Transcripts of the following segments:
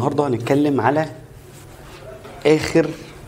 النهارده هنتكلم على اخر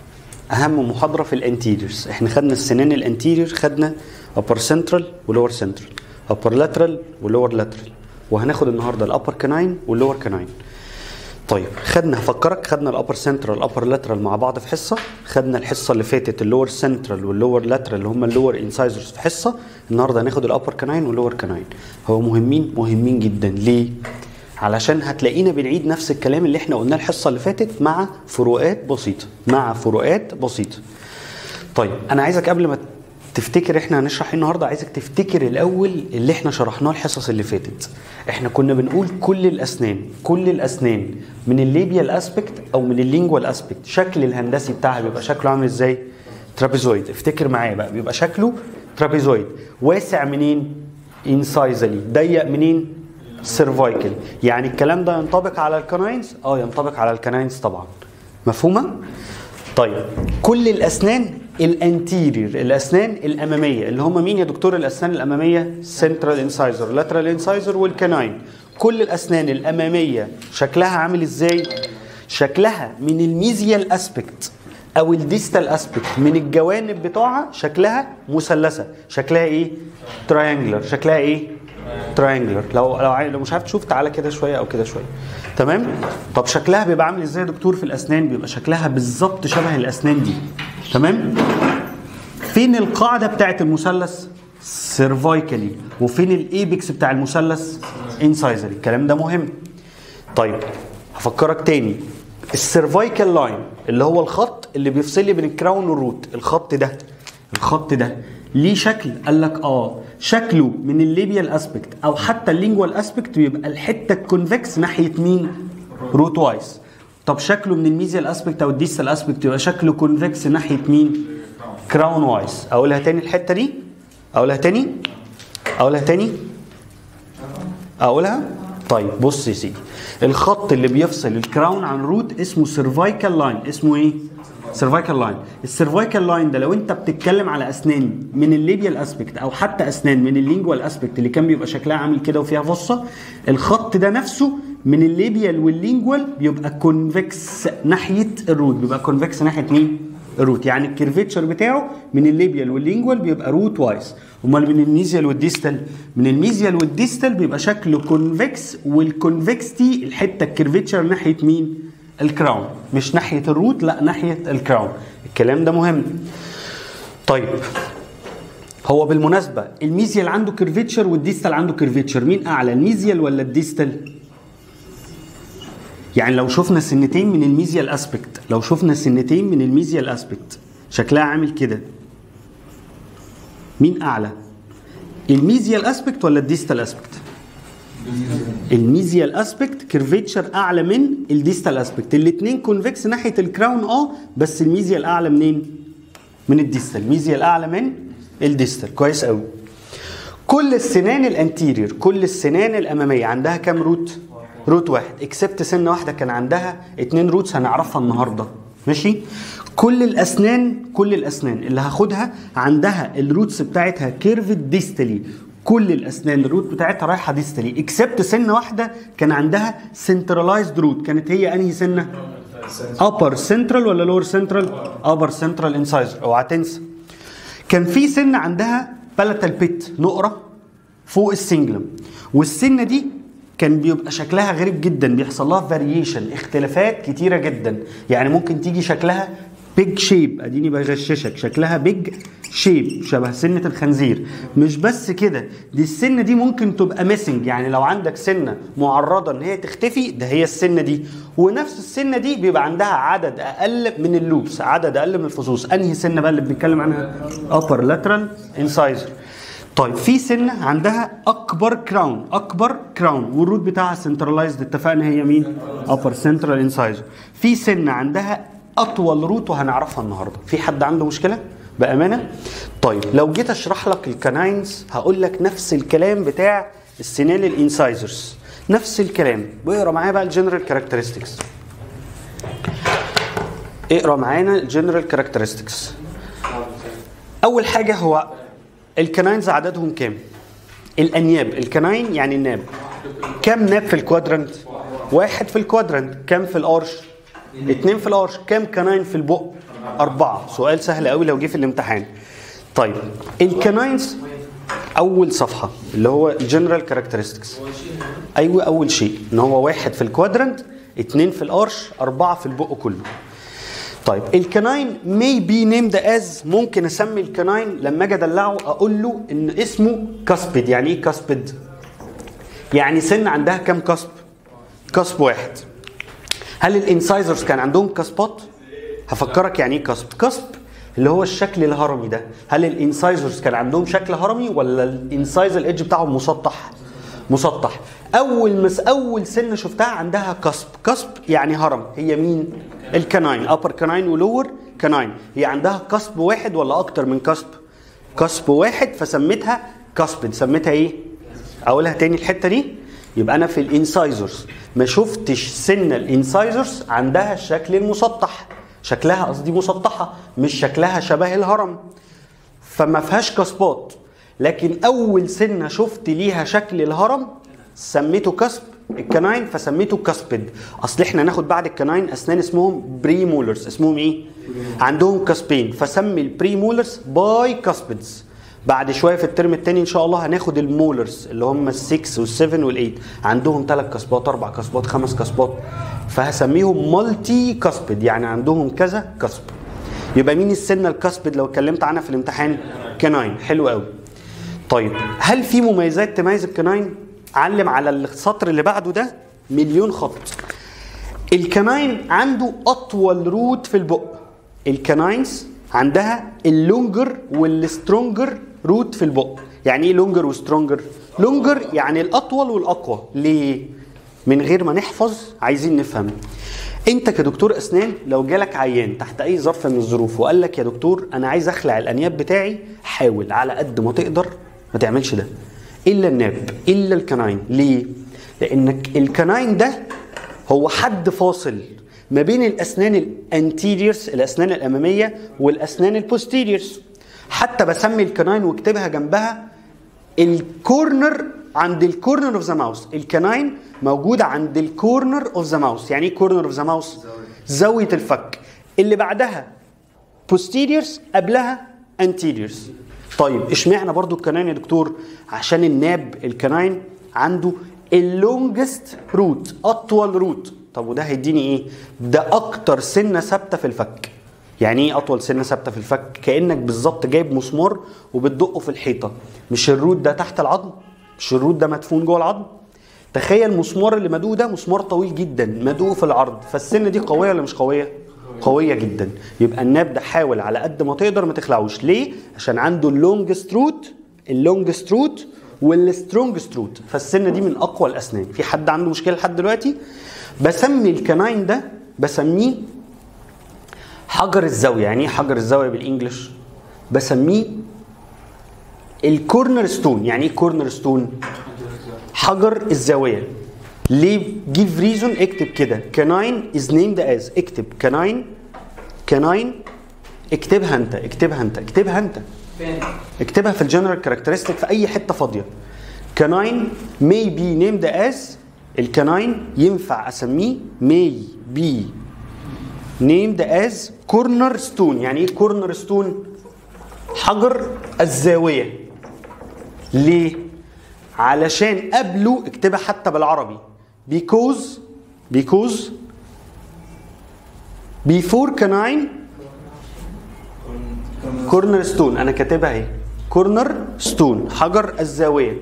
اهم محاضره في الانتيريورز احنا خدنا السنان الانتيريور خدنا upper central ولور central upper lateral ولور lateral وهناخد النهارده الابر كناين واللور كناين طيب خدنا هفكرك خدنا الابر سنترال الابر لاترال مع بعض في حصه خدنا الحصه اللي فاتت اللور سنترال واللور لاترال اللي هم اللور انسايزرز في حصه النهارده هناخد الابر كناين واللور كناين هو مهمين مهمين جدا ليه علشان هتلاقينا بنعيد نفس الكلام اللي احنا قلناه الحصه اللي فاتت مع فروقات بسيطه مع فروقات بسيطه طيب انا عايزك قبل ما تفتكر احنا هنشرح ايه النهارده عايزك تفتكر الاول اللي احنا شرحناه الحصص اللي فاتت احنا كنا بنقول كل الاسنان كل الاسنان من الليبيال اسبكت او من اللينجوال اسبكت شكل الهندسي بتاعها بيبقى شكله عامل ازاي ترابيزويد افتكر معايا بقى بيبقى شكله ترابيزويد واسع منين انسايزلي ضيق منين سيرفايكل يعني الكلام ده ينطبق على الكناينز اه ينطبق على الكناينز طبعا مفهومه طيب كل الاسنان الانتيرير الاسنان الاماميه اللي هم مين يا دكتور الاسنان الاماميه سنترال انسايزر لاترال انسايزر والكناين كل الاسنان الاماميه شكلها عامل ازاي شكلها من الميزيال اسبكت او الديستال اسبكت من الجوانب بتوعها شكلها مثلثه شكلها ايه تراينجلر شكلها ايه تراينجلر لو لو عاي- لو مش عارف تشوف تعالى كده شويه او كده شويه تمام طب شكلها بيبقى عامل ازاي يا دكتور في الاسنان بيبقى شكلها بالظبط شبه الاسنان دي تمام فين القاعده بتاعه المثلث سيرفايكالي وفين الايبكس بتاع المثلث انسايزري الكلام ده مهم طيب هفكرك تاني السيرفايكال لاين اللي هو الخط اللي بيفصل لي بين الكراون والروت الخط ده الخط ده ليه شكل قال لك اه شكله من الليبيال اسبكت او حتى اللينجوال اسبكت بيبقى الحته الكونفكس ناحيه مين روت وايز طب شكله من الميزيال اسبكت او الديستال اسبكت يبقى شكله كونفكس ناحيه مين كراون وايز اقولها تاني الحته دي اقولها تاني اقولها تاني اقولها طيب بص يا سيدي الخط اللي بيفصل الكراون عن روت اسمه سيرفايكال لاين اسمه ايه سيرفايكال لاين السيرفايكال لاين ده لو انت بتتكلم على اسنان من الليبيال اسبكت او حتى اسنان من اللينجوال اسبكت اللي كان بيبقى شكلها عامل كده وفيها فصه الخط ده نفسه من الليبيال واللينجوال بيبقى كونفكس ناحيه الروت بيبقى كونفكس ناحيه مين الروت يعني الكيرفيتشر بتاعه من الليبيال واللينجوال بيبقى روت وايز امال من الميزيال والديستال من الميزيال والديستال بيبقى شكله كونفكس والكونفكستي الحته الكيرفيتشر ناحيه مين الكراون مش ناحيه الروت لا ناحيه الكراون الكلام ده مهم طيب هو بالمناسبه الميزيال عنده كيرفيتشر والديستال عنده كيرفيتشر مين اعلى الميزيال ولا الديستال يعني لو شفنا سنتين من الميزيال اسبكت لو شفنا سنتين من الميزيال اسبكت شكلها عامل كده مين اعلى الميزيال اسبكت ولا الديستال اسبكت الميزيال اسبكت كيرفيتشر اعلى من الديستال اسبكت الاثنين كونفكس ناحيه الكراون اه بس الميزيال اعلى منين من الديستال الميزيال اعلى من الديستال كويس قوي كل السنان الانتيريور كل السنان الاماميه عندها كام روت روت واحد اكسبت سنه واحده كان عندها اتنين روتس هنعرفها النهارده ماشي كل الاسنان كل الاسنان اللي هاخدها عندها الروتس بتاعتها كيرفد ديستالي كل الاسنان الروت بتاعتها رايحه ديستالي اكسبت سنه واحده كان عندها سنترلايزد روت كانت هي انهي سنه upper central ولا lower central upper central incisor اوعى تنسى كان في سنه عندها بلاتال بيت نقره فوق السنجلم والسنه دي كان بيبقى شكلها غريب جدا بيحصل لها فاريشن اختلافات كتيره جدا يعني ممكن تيجي شكلها بيج شيب اديني بغششك شكلها بيج شيب شبه سنه الخنزير مش بس كده دي السنه دي ممكن تبقى ميسنج يعني لو عندك سنه معرضه ان هي تختفي ده هي السنه دي ونفس السنه دي بيبقى عندها عدد اقل من اللوبس عدد اقل من الفصوص انهي سنه بقى اللي بنتكلم عنها upper lateral incisor طيب في سنه عندها اكبر كراون اكبر كراون والروت بتاعها سنترلايزد اتفقنا هي مين upper central incisor في سنه عندها اطول روت وهنعرفها النهارده في حد عنده مشكله بامانه طيب لو جيت اشرح لك الكناينز هقول لك نفس الكلام بتاع السنان الانسايزرز نفس الكلام واقرا معايا بقى الجنرال كاركترستكس اقرا معانا الجنرال كاركترستكس اول حاجه هو الكناينز عددهم كام الانياب الكناين يعني الناب كام ناب في الكوادرنت واحد في الكوادرنت كام في الارش اتنين في الارش كام كناين في البق أربعة سؤال سهل قوي لو جه في الامتحان طيب الكناينز أول صفحة اللي هو الجنرال كاركترستكس أيوة أول شيء إن هو واحد في الكوادرنت اتنين في الارش أربعة في البق كله طيب الكناين may be named as ممكن اسمي الكناين لما اجي ادلعه اقول له ان اسمه كاسبد يعني ايه كاسبد؟ يعني سن عندها كام كسب؟ كسب واحد هل الانسايزرز كان عندهم كسبات؟ هفكرك يعني ايه كسب؟ كسب اللي هو الشكل الهرمي ده هل الانسايزرز كان عندهم شكل هرمي ولا الانسايز الايدج بتاعهم مسطح؟ مسطح اول مس اول سنه شفتها عندها كسب كسب يعني هرم هي مين الكناين ابر كناين ولور كناين هي عندها كسب واحد ولا اكتر من كسب كسب واحد فسميتها كسب سميتها ايه اقولها تاني الحته دي يبقى انا في الانسايزرز ما شفتش سن الانسايزرز عندها الشكل المسطح شكلها قصدي مسطحه مش شكلها شبه الهرم فما فيهاش كسبات لكن اول سنه شفت ليها شكل الهرم سميته كسب الكناين فسميته كسبد اصل احنا ناخد بعد الكناين اسنان اسمهم بري مولرز اسمهم ايه عندهم كسبين فسمي البري مولرز باي كسبدز بعد شويه في الترم الثاني ان شاء الله هناخد المولرز اللي هم ال6 وال7 وال8 عندهم ثلاث كسبات اربع كسبات خمس كسبات فهسميهم مالتي كسبد يعني عندهم كذا كسب يبقى مين السنه الكسبد لو اتكلمت عنها في الامتحان كناين حلو قوي طيب هل في مميزات تميز الكناين علم على السطر اللي بعده ده مليون خط الكناين عنده اطول روت في البق الكناينز عندها اللونجر والسترونجر روت في البق يعني ايه لونجر وسترونجر لونجر يعني الاطول والاقوى ليه من غير ما نحفظ عايزين نفهم انت كدكتور اسنان لو جالك عيان تحت اي ظرف من الظروف وقال لك يا دكتور انا عايز اخلع الانياب بتاعي حاول على قد ما تقدر ما تعملش ده الا الناب الا الكناين ليه لانك الكناين ده هو حد فاصل ما بين الاسنان الانتيريورز الاسنان الاماميه والاسنان البوستيريورز حتى بسمي الكناين واكتبها جنبها الكورنر عند الكورنر اوف ذا ماوس الكناين موجوده عند الكورنر اوف ذا ماوس يعني ايه كورنر اوف ذا ماوس زاويه الفك اللي بعدها posteriors قبلها anteriors طيب اشمعنى برضو الكناين يا دكتور عشان الناب الكناين عنده اللونجست روت اطول روت طب وده هيديني ايه ده اكتر سنه ثابته في الفك يعني ايه اطول سنه ثابته في الفك كانك بالظبط جايب مسمار وبتدقه في الحيطه مش الروت ده تحت العظم مش الروت ده مدفون جوه العظم تخيل المسمار اللي مدوق ده مسمار طويل جدا مدوق في العرض فالسنه دي قويه ولا مش قويه قويه جدا يبقى الناب ده حاول على قد ما تقدر ما تخلعوش ليه عشان عنده اللونجست روت اللونجست روت والسترونجست روت فالسنه دي من اقوى الاسنان في حد عنده مشكله لحد دلوقتي بسمي الكناين ده بسميه حجر الزاويه يعني ايه حجر الزاويه بالانجلش بسميه الكورنر ستون يعني ايه كورنر ستون حجر الزاويه ليه جيف ريزون اكتب كده كناين از نيمد از اكتب كناين كناين اكتبها انت اكتبها انت اكتبها انت فين؟ اكتبها في الجنرال كاركترستيك في اي حته فاضيه كناين may be named as الكناين ينفع اسميه may be named as corner stone يعني ايه corner stone حجر الزاويه ليه علشان قبله اكتبها حتى بالعربي because because before canine كورنر ستون انا كاتبها اهي كورنر ستون حجر الزاويه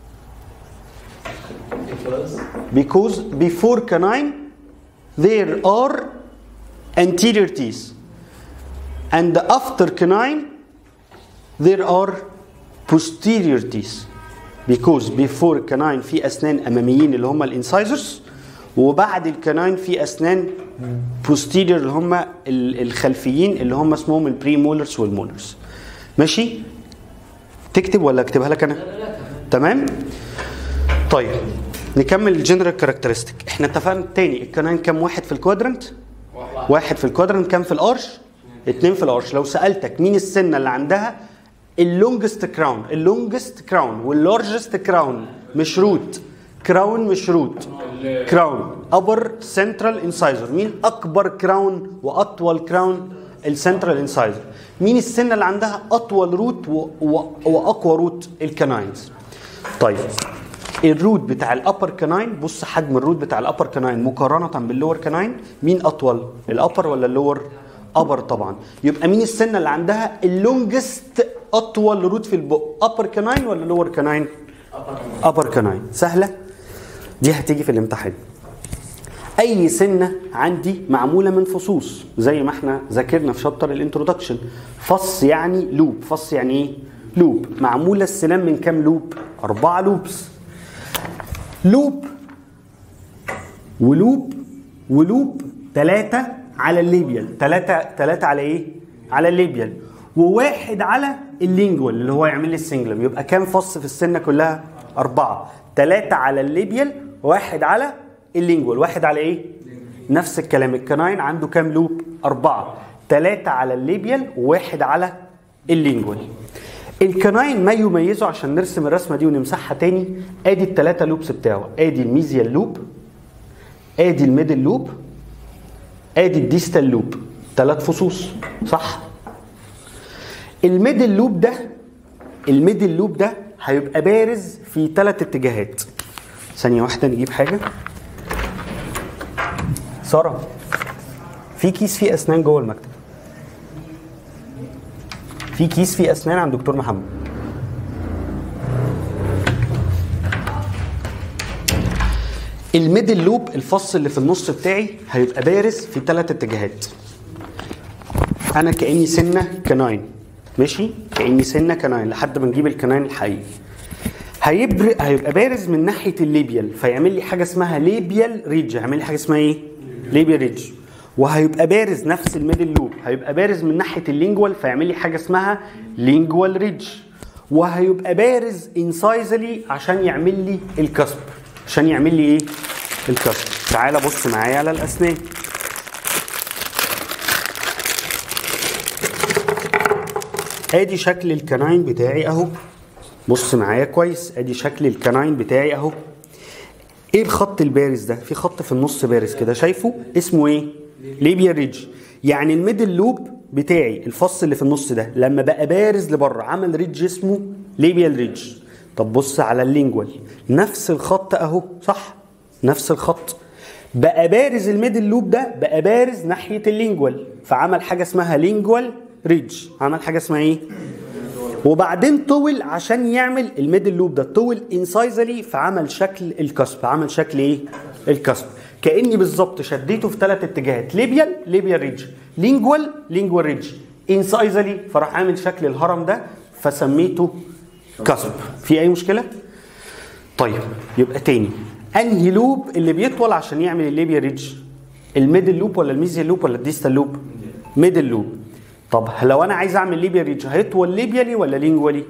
because because before canine there are anterior teeth and after canine there are posterior teeth because before canine في اسنان اماميين اللي هم الانسايزرز وبعد الكناين في اسنان posterior اللي هم ال- الخلفيين اللي هم اسمهم البري مولرز والمولرز ماشي تكتب ولا اكتبها لك انا تمام طيب نكمل الجنرال كاركترستيك احنا اتفقنا تاني الكناين كام واحد في الكوادرنت واحد واحد في الكوادرنت كام في الارش اتنين في الارش لو سالتك مين السنه اللي عندها اللونجست كراون اللونجست كراون واللارجست كراون مش روت كراون مش روت كراون ابر سنترال انسايزر مين اكبر كراون واطول كراون السنترال انسايزر مين السنه اللي عندها اطول روت و... و... واقوى روت الكناينز طيب الروت بتاع الابر كناين بص حجم الروت بتاع الابر كناين مقارنه باللور كناين مين اطول الابر ولا اللور ابر طبعا يبقى مين السنه اللي عندها اللونجست اطول روت في البق ابر كناين ولا لور كناين ابر كناين سهله دي هتيجي في الامتحان اي سنه عندي معموله من فصوص زي ما احنا ذاكرنا في شابتر الانترودكشن فص يعني لوب فص يعني ايه لوب معموله السنان من كام لوب اربعه لوبس لوب ولوب ولوب ثلاثة على الليبيال ثلاثة ثلاثة على ايه؟ على الليبيال وواحد على اللينجوال اللي هو يعمل لي السنجلم يبقى كام فص في السنة كلها؟ أربعة ثلاثة على الليبيال واحد على اللينجوال واحد على ايه؟ نفس الكلام الكناين عنده كام لوب؟ أربعة ثلاثة على الليبيال وواحد على اللينجوال الكناين ما يميزه عشان نرسم الرسمه دي ونمسحها تاني ادي الثلاثه لوبس بتاعه ادي الميزيال لوب ادي الميدل لوب ادي الديستال لوب ثلاث فصوص صح الميدل لوب ده الميدل لوب ده هيبقى بارز في ثلاث اتجاهات ثانيه واحده نجيب حاجه ساره في كيس فيه اسنان جوه المكتب في كيس فيه اسنان عند دكتور محمد الميدل لوب الفص اللي في النص بتاعي هيبقى بارز في ثلاث اتجاهات انا كاني سنه كناين ماشي كاني سنه كناين لحد ما نجيب الكناين الحقيقي هيبر... هيبقى بارز من ناحيه الليبيال فيعمل لي حاجه اسمها ليبيال ريدج هيعمل لي حاجه اسمها ايه ليبيال ريدج وهيبقى بارز نفس الميدل لوب هيبقى بارز من ناحيه اللينجوال فيعمل لي حاجه اسمها لينجوال ريدج وهيبقى بارز انسايزلي عشان يعمل لي الكسب عشان يعمل لي ايه الكسب تعال بص معايا على الاسنان ادي شكل الكناين بتاعي اهو بص معايا كويس ادي شكل الكناين بتاعي اهو ايه الخط البارز ده في خط في النص بارز كده شايفه اسمه ايه ليبيا ريدج يعني الميدل لوب بتاعي الفص اللي في النص ده لما بقى بارز لبره عمل ريدج اسمه ليبيال ريدج طب بص على اللينجوال نفس الخط اهو صح نفس الخط بقى بارز الميدل لوب ده بقى بارز ناحيه اللينجوال فعمل حاجه اسمها لينجوال ريدج عمل حاجه اسمها ايه وبعدين طول عشان يعمل الميدل لوب ده طول انسايزلي فعمل شكل الكسب عمل شكل ايه الكسب كاني بالظبط شديته في ثلاث اتجاهات ليبيال ليبيال ريدج لينجوال لينجوال ريدج انسايزلي فراح عامل شكل الهرم ده فسميته كسب في اي مشكله طيب يبقى تاني انهي لوب اللي بيطول عشان يعمل الليبيا ريدج الميدل لوب ولا الميزيال لوب ولا الديستال لوب ميدل لوب طب لو انا عايز اعمل ليبيا ريدج هيطول ليبيالي ولا لينجوالي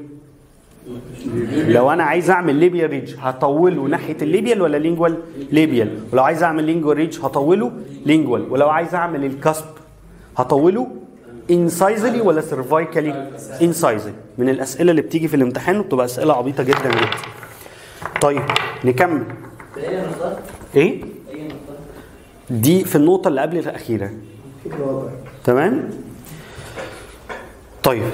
لو انا عايز اعمل ليبيا ريدج هطوله ناحيه الليبيال ولا لينجوال ليبيال ولو عايز اعمل لينجوال ريدج هطوله لينجوال ولو عايز اعمل الكسب هطوله انسايزلي ولا سيرفايكالي انسايزلي من الاسئله اللي بتيجي في الامتحان وبتبقى اسئله عبيطه جدا جدا طيب نكمل ايه دي في النقطه اللي قبل الاخيره تمام طيب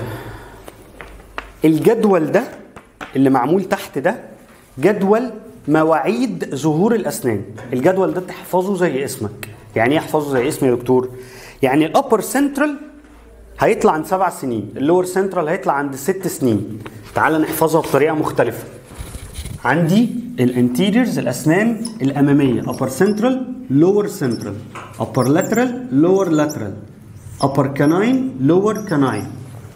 الجدول ده اللي معمول تحت ده جدول مواعيد ظهور الاسنان الجدول ده تحفظه زي اسمك يعني ايه احفظه زي اسمي يا دكتور يعني الابر سنترال هيطلع عند سبع سنين اللور سنترال هيطلع عند ست سنين تعال نحفظها بطريقه مختلفه عندي الانتيريرز الاسنان الاماميه upper central lower central upper lateral lower lateral upper canine lower canine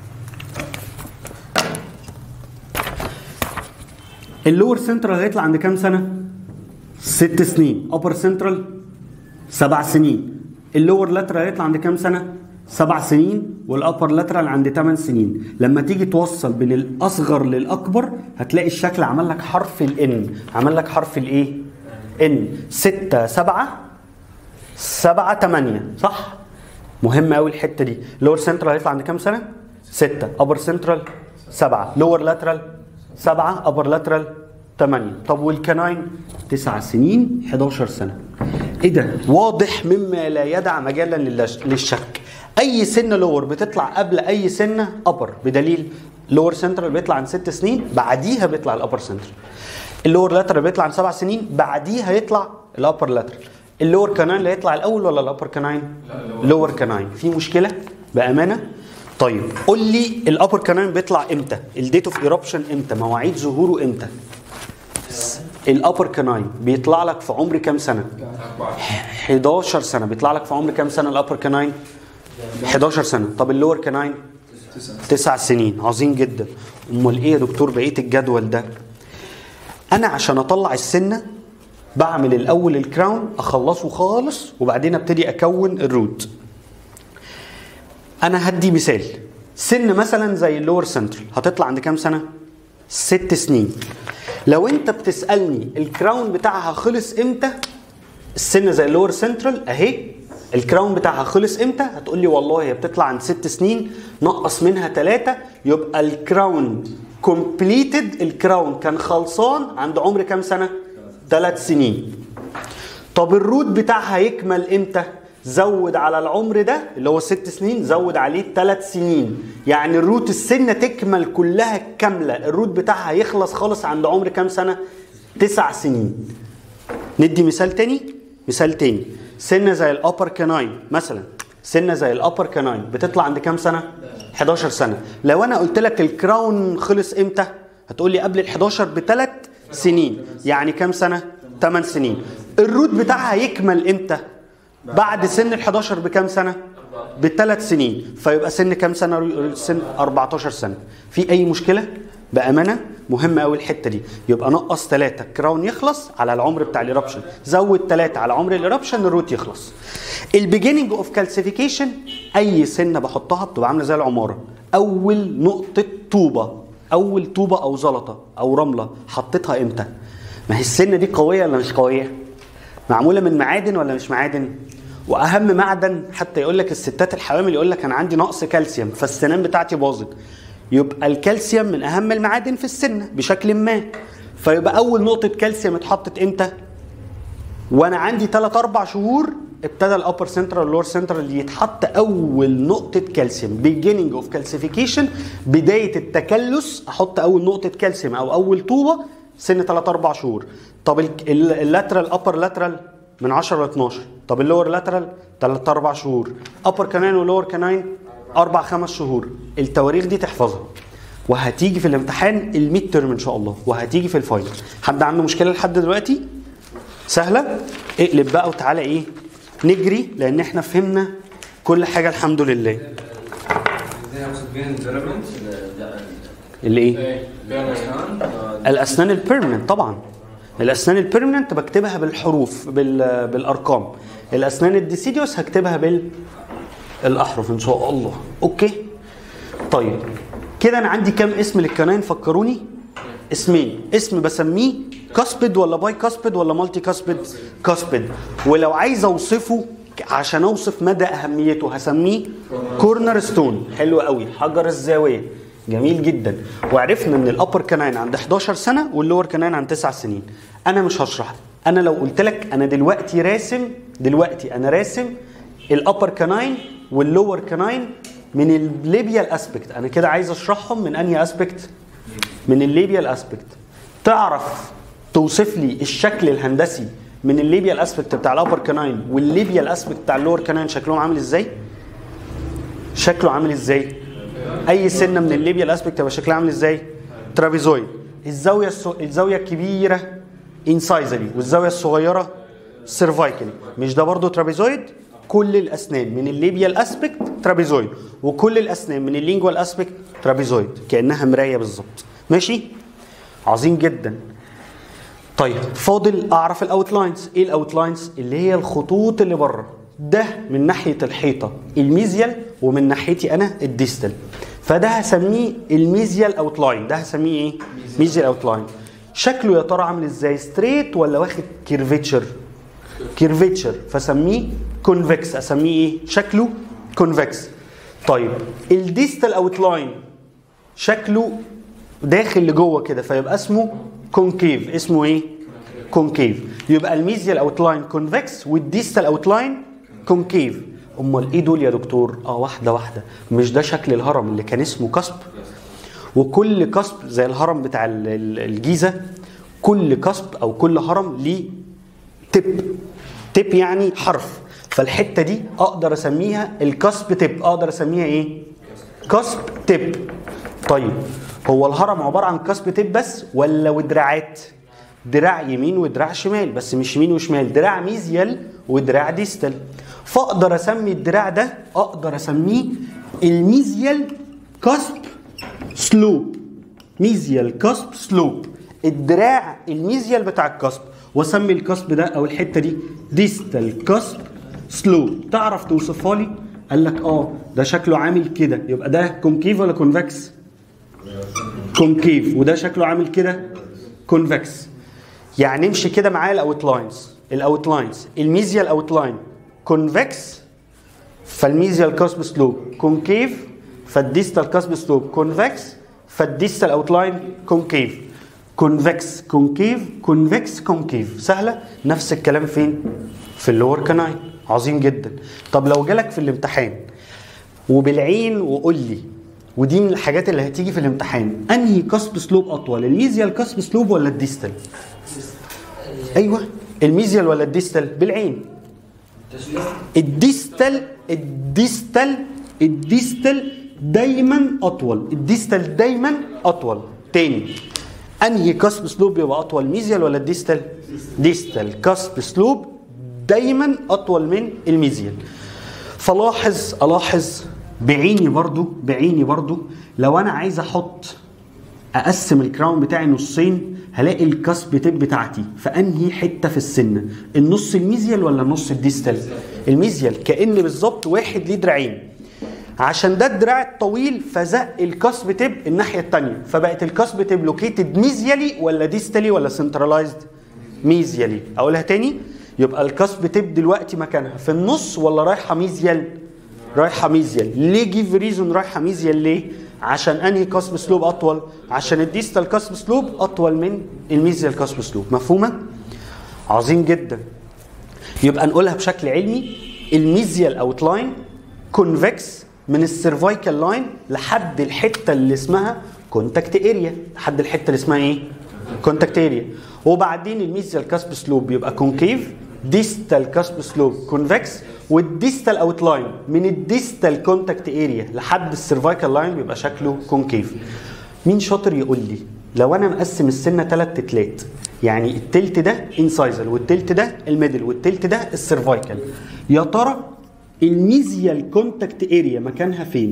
اللور سنترال هيطلع عند كام سنه ست سنين upper central سبع سنين اللور لاترال هيطلع عند كام سنه سبع سنين والابر لاترال عند 8 سنين لما تيجي توصل بين الاصغر للاكبر هتلاقي الشكل عمل لك حرف الان عمل لك حرف الايه ان 6 7 7 8 صح مهم قوي الحته دي لور سنترال هيطلع عند كام سنه 6 ابر سنترال 7 لور لاترال 7 ابر لاترال 8 طب والكناين 9 سنين 11 سنه ايه ده واضح مما لا يدع مجالا للش- للشك اي سن لور بتطلع قبل اي سنه ابر بدليل لور سنترال بيطلع عن 6 سنين بعديها بيطلع الابر سنترال اللور لاترال بيطلع عن 7 سنين بعديها يطلع الابر لاترال اللور كناين اللي هيطلع الاول ولا الابر كناين لور كناين في مشكله بامانه طيب قول لي الابر كناين بيطلع امتى الديت اوف ايربشن امتى مواعيد ظهوره امتى الابر كناين بيطلع لك في عمر كام سنه 11 سنه بيطلع لك في عمر كام سنه الابر كناين 11 سنه طب اللور كناين تسع سنين عظيم جدا امال ايه يا دكتور بقيه الجدول ده انا عشان اطلع السنه بعمل الاول الكراون اخلصه خالص وبعدين ابتدي اكون الروت انا هدي مثال سن مثلا زي اللور سنترال هتطلع عند كام سنه ست سنين لو انت بتسالني الكراون بتاعها خلص امتى السن زي اللور سنترال اهي الكراون بتاعها خلص امتى هتقول لي والله هي بتطلع عند ست سنين نقص منها ثلاثة يبقى الكراون كومبليتد الكراون كان خلصان عند عمر كام سنة ثلاث سنين طب الروت بتاعها يكمل امتى زود على العمر ده اللي هو ست سنين زود عليه ثلاث سنين يعني الروت السنه تكمل كلها كامله الروت بتاعها يخلص خالص عند عمر كام سنه تسع سنين ندي مثال تاني مثال تاني سنه زي الابر كاناين مثلا سنه زي الابر كاناين بتطلع عند كام سنه 11 سنه لو انا قلت لك الكراون خلص امتى هتقول لي قبل ال 11 بثلاث سنين يعني كام سنه 8 سنين الروت بتاعها يكمل امتى بعد سن ال 11 بكام سنه بثلاث سنين فيبقى سن كام سنه سن 14 سنه في اي مشكله بامانه مهم قوي الحته دي يبقى نقص ثلاثة كراون يخلص على العمر بتاع الايربشن زود ثلاثة على عمر الايربشن الروت يخلص البيجيننج اوف كالسيفيكيشن اي سنه بحطها بتبقى عامله زي العماره اول نقطه طوبه اول طوبه او زلطه او رمله حطيتها امتى ما هي السنه دي قويه ولا مش قويه معموله من معادن ولا مش معادن واهم معدن حتى يقول لك الستات الحوامل يقول لك انا عندي نقص كالسيوم فالسنان بتاعتي باظت يبقى الكالسيوم من اهم المعادن في السنه بشكل ما فيبقى اول نقطه كالسيوم اتحطت امتى وانا عندي 3 4 شهور ابتدى الابر سنترال واللور سنترال يتحط اول نقطه كالسيوم بيجيننج اوف كالسيفيكيشن بدايه التكلس احط اول نقطه كالسيوم او اول طوبه سن 3 4 شهور طب اللاترال ابر لاترال من 10 ل 12 طب اللور لاترال 3 4 شهور ابر كاناين ولور كاناين اربع خمس شهور التواريخ دي تحفظها وهتيجي في الامتحان الميد ترم ان شاء الله وهتيجي في الفاينل حد عنده مشكله لحد دلوقتي سهله اقلب بقى وتعالى ايه نجري لان احنا فهمنا كل حاجه الحمد لله زي اقصد بين البيراميد اللي ايه الاسنان البيرمننت طبعا الاسنان البيرمننت بكتبها بالحروف بال... بالارقام الاسنان الديسيديوس هكتبها بالاحرف ان شاء الله اوكي طيب كده انا عندي كام اسم للكناين فكروني اسمين اسم بسميه كاسبد ولا باي كاسبد ولا مالتي كاسبد كاسبد ولو عايز اوصفه عشان اوصف مدى اهميته هسميه كورنر ستون حلو قوي حجر الزاويه جميل جدا وعرفنا ان الابر كناين عند 11 سنه واللور كناين عند 9 سنين انا مش هشرح انا لو قلت لك انا دلوقتي راسم دلوقتي انا راسم الابر كناين واللور كناين من الليبيال اسبكت انا كده عايز اشرحهم من انهي اسبكت من الليبيال اسبكت تعرف توصف لي الشكل الهندسي من الليبيال اسبكت بتاع الابر كناين والليبيال اسبكت بتاع اللور كناين شكلهم عامل ازاي شكله عامل ازاي اي سنه من الليبيال اسبكت تبقى شكلها عامل ازاي ترابيزويد الزاويه السو... الزاويه الكبيره انسايزلي والزاويه الصغيره سيرفايكلي مش ده برضو ترابيزويد كل الاسنان من الليبيال اسبكت ترابيزويد وكل الاسنان من اللينجوال اسبكت ترابيزويد كانها مرايه بالظبط ماشي عظيم جدا طيب فاضل اعرف الاوتلاينز ايه الاوتلاينز اللي هي الخطوط اللي بره ده من ناحيه الحيطه الميزيال ومن ناحيتي انا الديستال فده هسميه الميزيال اوتلاين ده هسميه ايه ميزيال اوتلاين شكله يا ترى عامل ازاي ستريت ولا واخد كيرفيتشر كيرفيتشر فسميه كونفكس اسميه ايه شكله كونفكس طيب الديستال اوتلاين شكله داخل لجوه كده فيبقى اسمه كونكيف اسمه ايه كونكيف يبقى الميزيال اوتلاين كونفكس والديستال اوتلاين كونكيف امال ايه دول يا دكتور اه واحده واحده مش ده شكل الهرم اللي كان اسمه كسب وكل كسب زي الهرم بتاع ال- ال- الجيزه كل كسب او كل هرم ليه تب تب يعني حرف فالحته دي اقدر اسميها الكسب تب اقدر اسميها ايه كسب تب طيب هو الهرم عباره عن كسب تب بس ولا ودراعات دراع يمين ودراع شمال بس مش يمين وشمال دراع ميزيال ودراع ديستال فاقدر اسمي الدراع ده اقدر اسميه الميزيال كسب سلوب ميزيال كسب سلوب الدراع الميزيال بتاع الكسب واسمي الكسب ده او الحته دي ديستال كسب سلوب تعرف توصفها لي قال لك اه ده شكله عامل كده يبقى ده كونكيف ولا كونفكس كونكيف وده شكله عامل كده كونفكس يعني امشي كده معايا الاوتلاينز الاوتلاينز الميزيال اوتلاين كونفكس فالميزيال كاسب سلوب كونكيف فالديستال كاسب سلوب كونفكس فالديستال اوتلاين كونكيف كونفكس كونكيف كونفكس كونكيف سهله نفس الكلام فين في اللور كناين عظيم جدا طب لو جالك في الامتحان وبالعين وقول لي ودي من الحاجات اللي هتيجي في الامتحان انهي كاسب سلوب اطول الميزيال كاسب سلوب ولا الديستال ايوه الميزيال ولا الديستال بالعين الديستال الديستال الديستال دايما اطول الديستال دايما اطول تاني انهي كسب سلوب يبقى اطول ميزيال ولا الديستال ديستال كسب سلوب دايما اطول من الميزيال فلاحظ الاحظ بعيني برضو بعيني برضو لو انا عايز احط اقسم الكراون بتاعي نصين هلاقي الكسب تيب بتاعتي في انهي حته في السنه النص الميزيال ولا النص الديستال الميزيال كان بالظبط واحد ليه دراعين عشان ده الدراع الطويل فزق الكسب تيب الناحيه الثانيه فبقت الكسب تيب لوكيتد ميزيالي ولا ديستالي ولا سنترلايزد ميزيالي اقولها تاني يبقى الكسب تيب دلوقتي مكانها في النص ولا رايحه ميزيال رايحه ميزيال ليه جيف ريزون رايحه ميزيال ليه عشان انهي كسب سلوب اطول عشان الديستال كسب سلوب اطول من الميزيال كسب سلوب مفهومه عظيم جدا يبقى نقولها بشكل علمي الميزيال اوتلاين كونفكس من السيرفايكال لاين لحد الحته اللي اسمها كونتاكت اريا لحد الحته اللي اسمها ايه كونتاكت اريا وبعدين الميزيال كاسب سلوب بيبقى كونكيف ديستال كاسب سلوب كونفكس والديستال اوتلاين من الديستال كونتاكت اريا لحد السيرفايكال لاين بيبقى شكله كونكيف مين شاطر يقول لي لو انا مقسم السنه ثلاث تتلات يعني التلت ده انسايزل والتلت ده الميدل والتلت ده السيرفايكال يا ترى الميزيال كونتاكت اريا مكانها فين؟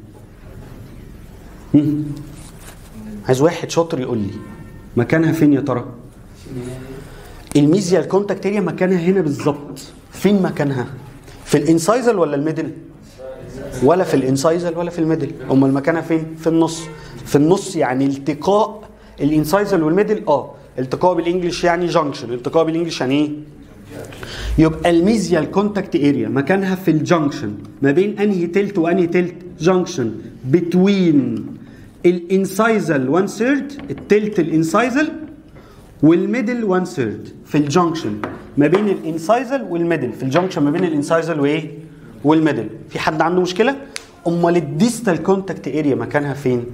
هم؟ عايز واحد شاطر يقول لي مكانها فين يا ترى؟ الميزيال كونتاكت اريا مكانها هنا بالظبط فين مكانها؟ في الانسايزل ولا الميدل؟ ولا في الانسايزل ولا في الميدل امال مكانها فين؟ في النص في النص يعني التقاء الانسايزل والميدل اه التقاء بالانجلش يعني جانكشن التقاء بالانجلش يعني ايه؟ يبقى الميزيال كونتاكت اريا مكانها في الجنكشن ما بين انهي تلت وانهي تلت جنكشن بتوين الانسايزل 1 ثيرد التلت الانسايزل والميدل 1 ثيرد في الجنكشن ما بين الانسايزل والميدل في الجنكشن ما بين الانسايزل وايه والميدل في حد عنده مشكله امال الديستال كونتاكت اريا مكانها فين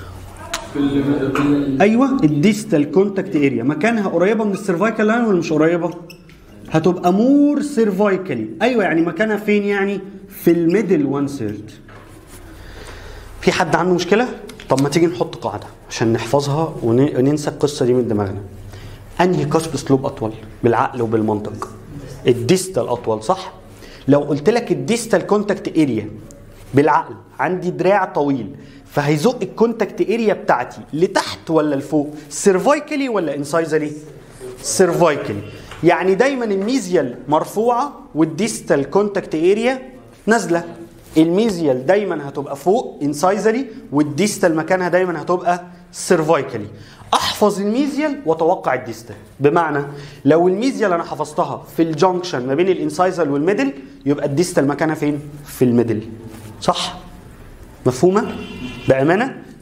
ايوه الديستال كونتاكت اريا مكانها قريبه من السيرفايكال لاين ولا مش قريبه هتبقى مور سيرفايكالي ايوه يعني مكانها فين يعني في الميدل 1 ثيرد في حد عنده مشكله طب ما تيجي نحط قاعده عشان نحفظها ون- وننسى القصه دي من دماغنا انهي كسب اسلوب اطول بالعقل وبالمنطق الديستال اطول صح لو قلت لك الديستال كونتاكت اريا بالعقل عندي دراع طويل فهيزق الكونتاكت اريا بتاعتي لتحت ولا لفوق سيرفايكالي ولا انسايزالي سيرفايكالي يعني دايما الميزيال مرفوعه والديستال كونتاكت اريا نازله الميزيال دايما هتبقى فوق انسايزالي والديستال مكانها دايما هتبقى سيرفايكالي احفظ الميزيال واتوقع الديستال بمعنى لو الميزيال انا حفظتها في الجنكشن ما بين الانسايزال والميدل يبقى الديستال مكانها فين في الميدل صح مفهومه بامانه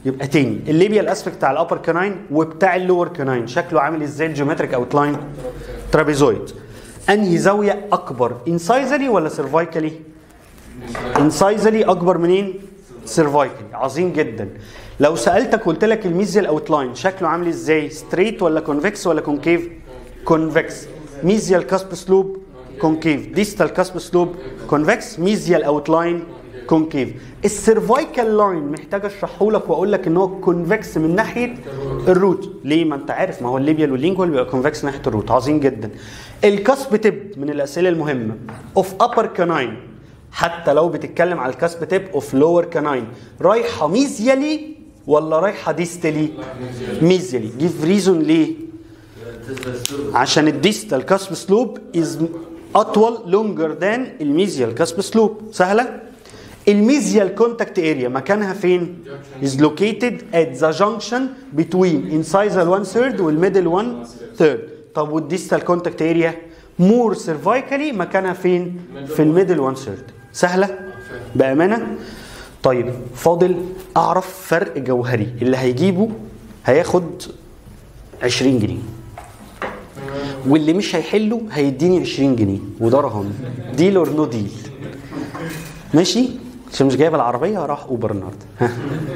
يبقى تاني الليبيال اسبكت بتاع الابر كاناين وبتاع اللور كاناين شكله عامل ازاي الجيومتريك اوتلاين ترابيزويد انهي زاويه اكبر انسايزلي ولا سيرفايكالي انسايزلي اكبر منين سيرفايكالي عظيم جدا لو سالتك قلت لك الميزيال اوتلاين شكله عامل ازاي ستريت ولا كونفكس ولا كونكيف كونفكس ميزيال كاسب سلوب كونكيف ديستال كاسب سلوب كونفكس ميزيال اوتلاين كونكيف السيرفايكال لاين محتاج اشرحه لك واقول لك ان هو كونفكس من ناحيه الروت ليه ما انت عارف ما هو الليبيال واللينجوال بيبقى كونفكس ناحيه الروت عظيم جدا الكاسب تب من الاسئله المهمه اوف ابر كاناين حتى لو بتتكلم على الكاسب تيب اوف لور كاناين رايحه ميزيالي ولا رايحه ديستالي ميزيالي جيف ريزون ليه عشان الديستال كاسب سلوب از اطول لونجر ذان الميزيال كاسب سلوب سهله الميزيال كونتاكت اريا مكانها فين is located at the junction between incisal one third والميدل one third طب والديستال كونتاكت اريا مور سيرفايكالي مكانها فين في الميدل one third سهله بامانه طيب فاضل اعرف فرق جوهري اللي هيجيبه هياخد 20 جنيه واللي مش هيحله هيديني 20 جنيه وده رهان ديل اور نو ديل ماشي عشان مش جايب العربيه راح اوبر النهارده ها.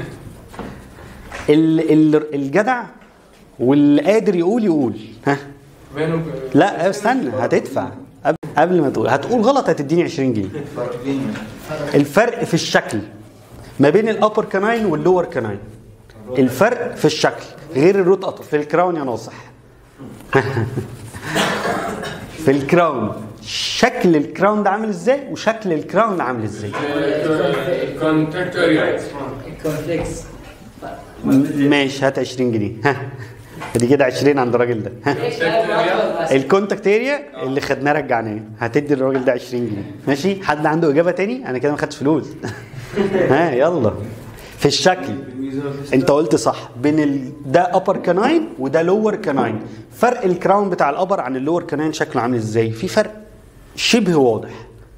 ال- ال- الجدع واللي قادر يقول يقول ها بينه لا استنى هتدفع قبل- قبل ما تقول هتقول غلط هتديني 20 جنيه الفرق في الشكل ما بين الابر كاناين واللور كاناين الفرق في الشكل غير الروت اطول في الكراون يا ناصح في الكراون شكل الكراون ده عامل ازاي وشكل الكراون ده عامل ازاي كونتاكت اريا الكونفليكس ماشي هات 20 جنيه ها دي كده 20 عند الراجل ده ها ايش لا بس الكونتاكت اريا اللي خدناه رجعناه هتدي الراجل ده 20 جنيه ماشي حد عنده اجابه تاني انا كده ما خدتش فلوس ها يلا في الشكل انت قلت صح بين ال... ده ابر كاناين وده لور كاناين فرق الكراون بتاع الابر عن اللور كاناين شكله عامل ازاي في فرق شبه واضح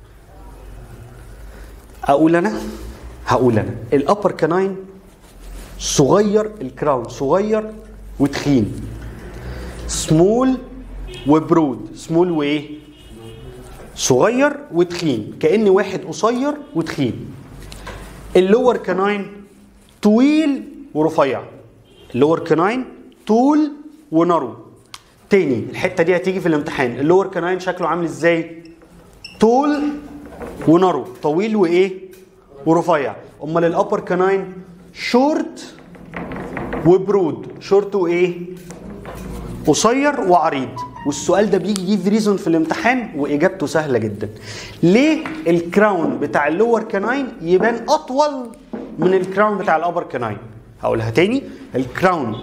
اقول انا هقول انا الابر كاناين صغير الكراون صغير وتخين سمول وبرود سمول وايه صغير وتخين كأن واحد قصير وتخين اللور كاناين طويل ورفيع اللور كاناين طول ونرو تاني الحته دي هتيجي في الامتحان اللور كاناين شكله عامل ازاي طول ونرو طويل وايه ورفيع امال الابر كاناين شورت وبرود شورت وايه قصير وعريض والسؤال ده بيجي يجيب ريزون في الامتحان واجابته سهله جدا ليه الكراون بتاع اللور كاناين يبان اطول من الكراون بتاع الابر كاناين هقولها تاني الكراون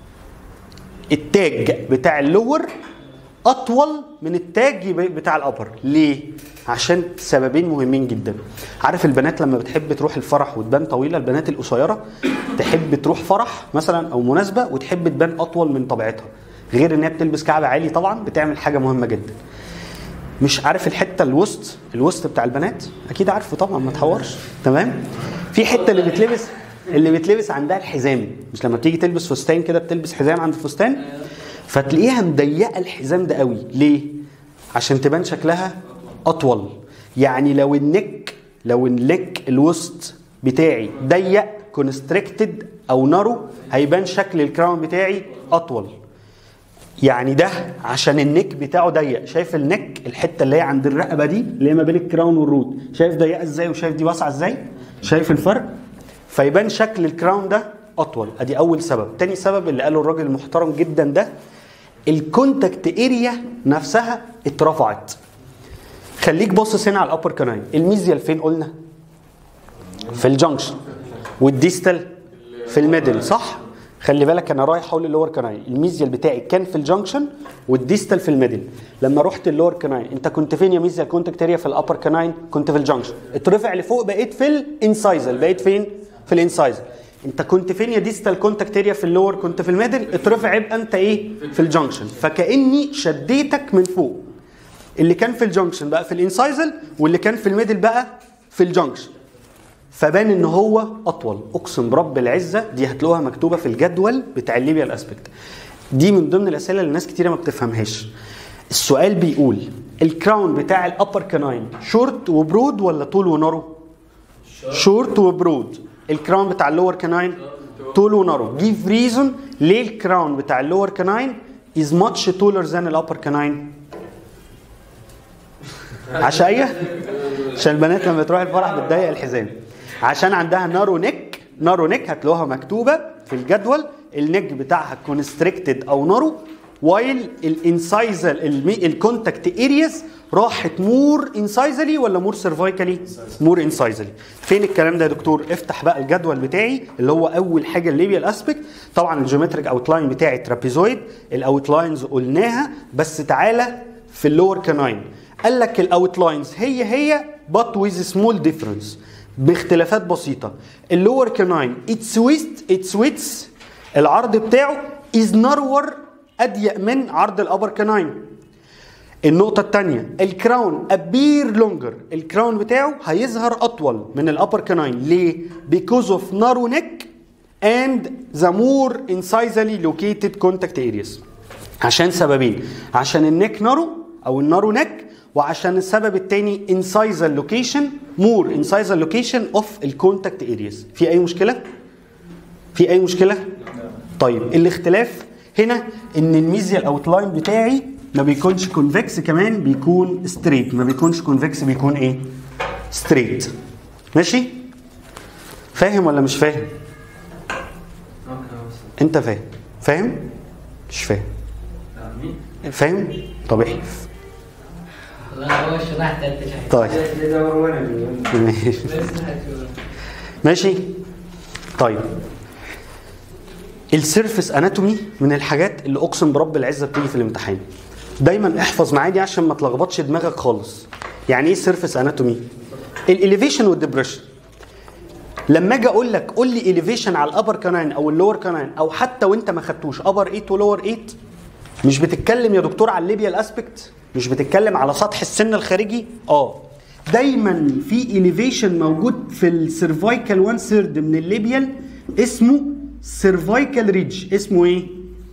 التاج بتاع اللور اطول من التاج يبقى- بتاع الابر ليه عشان سببين مهمين جدا عارف البنات لما بتحب تروح الفرح وتبان طويله البنات القصيره تحب تروح فرح مثلا او مناسبه وتحب تبان اطول من طبيعتها غير ان هي بتلبس كعب عالي طبعا بتعمل حاجه مهمه جدا مش عارف الحته الوسط الوسط بتاع البنات اكيد عارفه طبعا ما تحورش تمام في حته اللي بتلبس اللي بتلبس عندها الحزام مش لما بتيجي تلبس فستان كده بتلبس حزام عند الفستان فتلاقيها مضيقه الحزام ده قوي ليه عشان تبان شكلها اطول يعني لو النك لو النك الوسط بتاعي ضيق كونستريكتد او نارو هيبان شكل الكراون بتاعي اطول يعني ده عشان النك بتاعه ضيق شايف النك الحته اللي هي عند الرقبه دي اللي هي ما بين الكراون والروت شايف ضيقه ازاي وشايف دي واسعه ازاي شايف الفرق فيبان شكل الكراون ده اطول ادي اول سبب تاني سبب اللي قاله الراجل المحترم جدا ده الكونتاكت اريا نفسها اترفعت خليك باصص هنا على الابر كاناين الميزيال فين قلنا في الجنكشن والديستال في الميدل صح خلي بالك انا رايح حول اللور كاناين الميزيال بتاعي كان في الجنكشن والديستال في الميدل لما رحت اللور كاناين انت كنت فين يا ميزيال كونتاكت اريا في الابر كاناين كنت في الجنكشن اترفع لفوق بقيت في الانسايزل بقيت فين في الانسايزل انت كنت فين يا ديستال كونتاكت اريا في اللور كنت في الميدل اترفع يبقى انت ايه في الجنكشن فكاني شديتك من فوق اللي كان في الجنكشن بقى في الانسايزل واللي كان في الميدل بقى في الجنكشن فبان ان هو اطول اقسم برب العزه دي هتلاقوها مكتوبه في الجدول بتاع الليبيال اسبكت دي من ضمن الاسئله اللي الناس كتيره ما بتفهمهاش السؤال بيقول الكراون بتاع الابر كاناين شورت وبرود ولا طول ونارو شورت وبرود الكراون بتاع اللور كاناين طول ونارو جيف ريزون ليه الكراون بتاع اللور كاناين is much taller than الابر كاناين عشاية عشان البنات لما تروح الفرح بتضيق الحزام عشان عندها نارو نيك نارو نيك هتلاقوها مكتوبه في الجدول النيك بتاعها كونستريكتد او نارو وايل الانسايزل الكونتاكت ارياز راحت مور انسايزلي ولا مور سيرفايكالي؟ مور انسايزلي فين الكلام ده يا دكتور؟ افتح بقى الجدول بتاعي اللي هو اول حاجه الليبيال اسبكت طبعا الجيومتريك اوتلاين بتاعي ترابيزويد الاوتلاينز قلناها بس تعالى في اللور كاناين قال لك الاوتلاينز هي هي but with small difference باختلافات بسيطه اللور كاناين اتس ويست اتس ويتس العرض بتاعه از نارور اضيق من عرض الابر كاناين النقطة الثانية الكراون ابير لونجر الكراون بتاعه هيظهر اطول من الابر كاناين ليه؟ because of narrow neck and the more incisally located contact areas عشان سببين عشان النك نارو او النارو نك وعشان السبب الثاني incisal location more incisal location of الكونتاكت areas في اي مشكلة؟ في اي مشكلة؟ طيب الاختلاف هنا ان الميزيال اوتلاين بتاعي ما بيكونش كونفكس كمان بيكون ستريت ما بيكونش كونفكس بيكون ايه ستريت ماشي فاهم ولا مش فاهم انت فاهم فاهم مش فاهم فاهم طب احلف والله هو شرحت انت شرحت طيب ماشي بس هتشوف. ماشي طيب السيرفس اناتومي من الحاجات اللي اقسم برب العزه بتيجي في الامتحان دايما احفظ معايا دي عشان ما تلخبطش دماغك خالص يعني ايه سيرفس اناتومي الاليفيشن والدبريشن لما اجي اقول لك قول لي اليفيشن على الابر كاناين او اللور كاناين او حتى وانت ما خدتوش ابر 8 ولور 8 مش بتتكلم يا دكتور على الليبيال اسبكت مش بتتكلم على سطح السن الخارجي اه دايما في اليفيشن موجود في السيرفايكال 1 ثيرد من الليبيال اسمه سيرفايكال ريدج اسمه ايه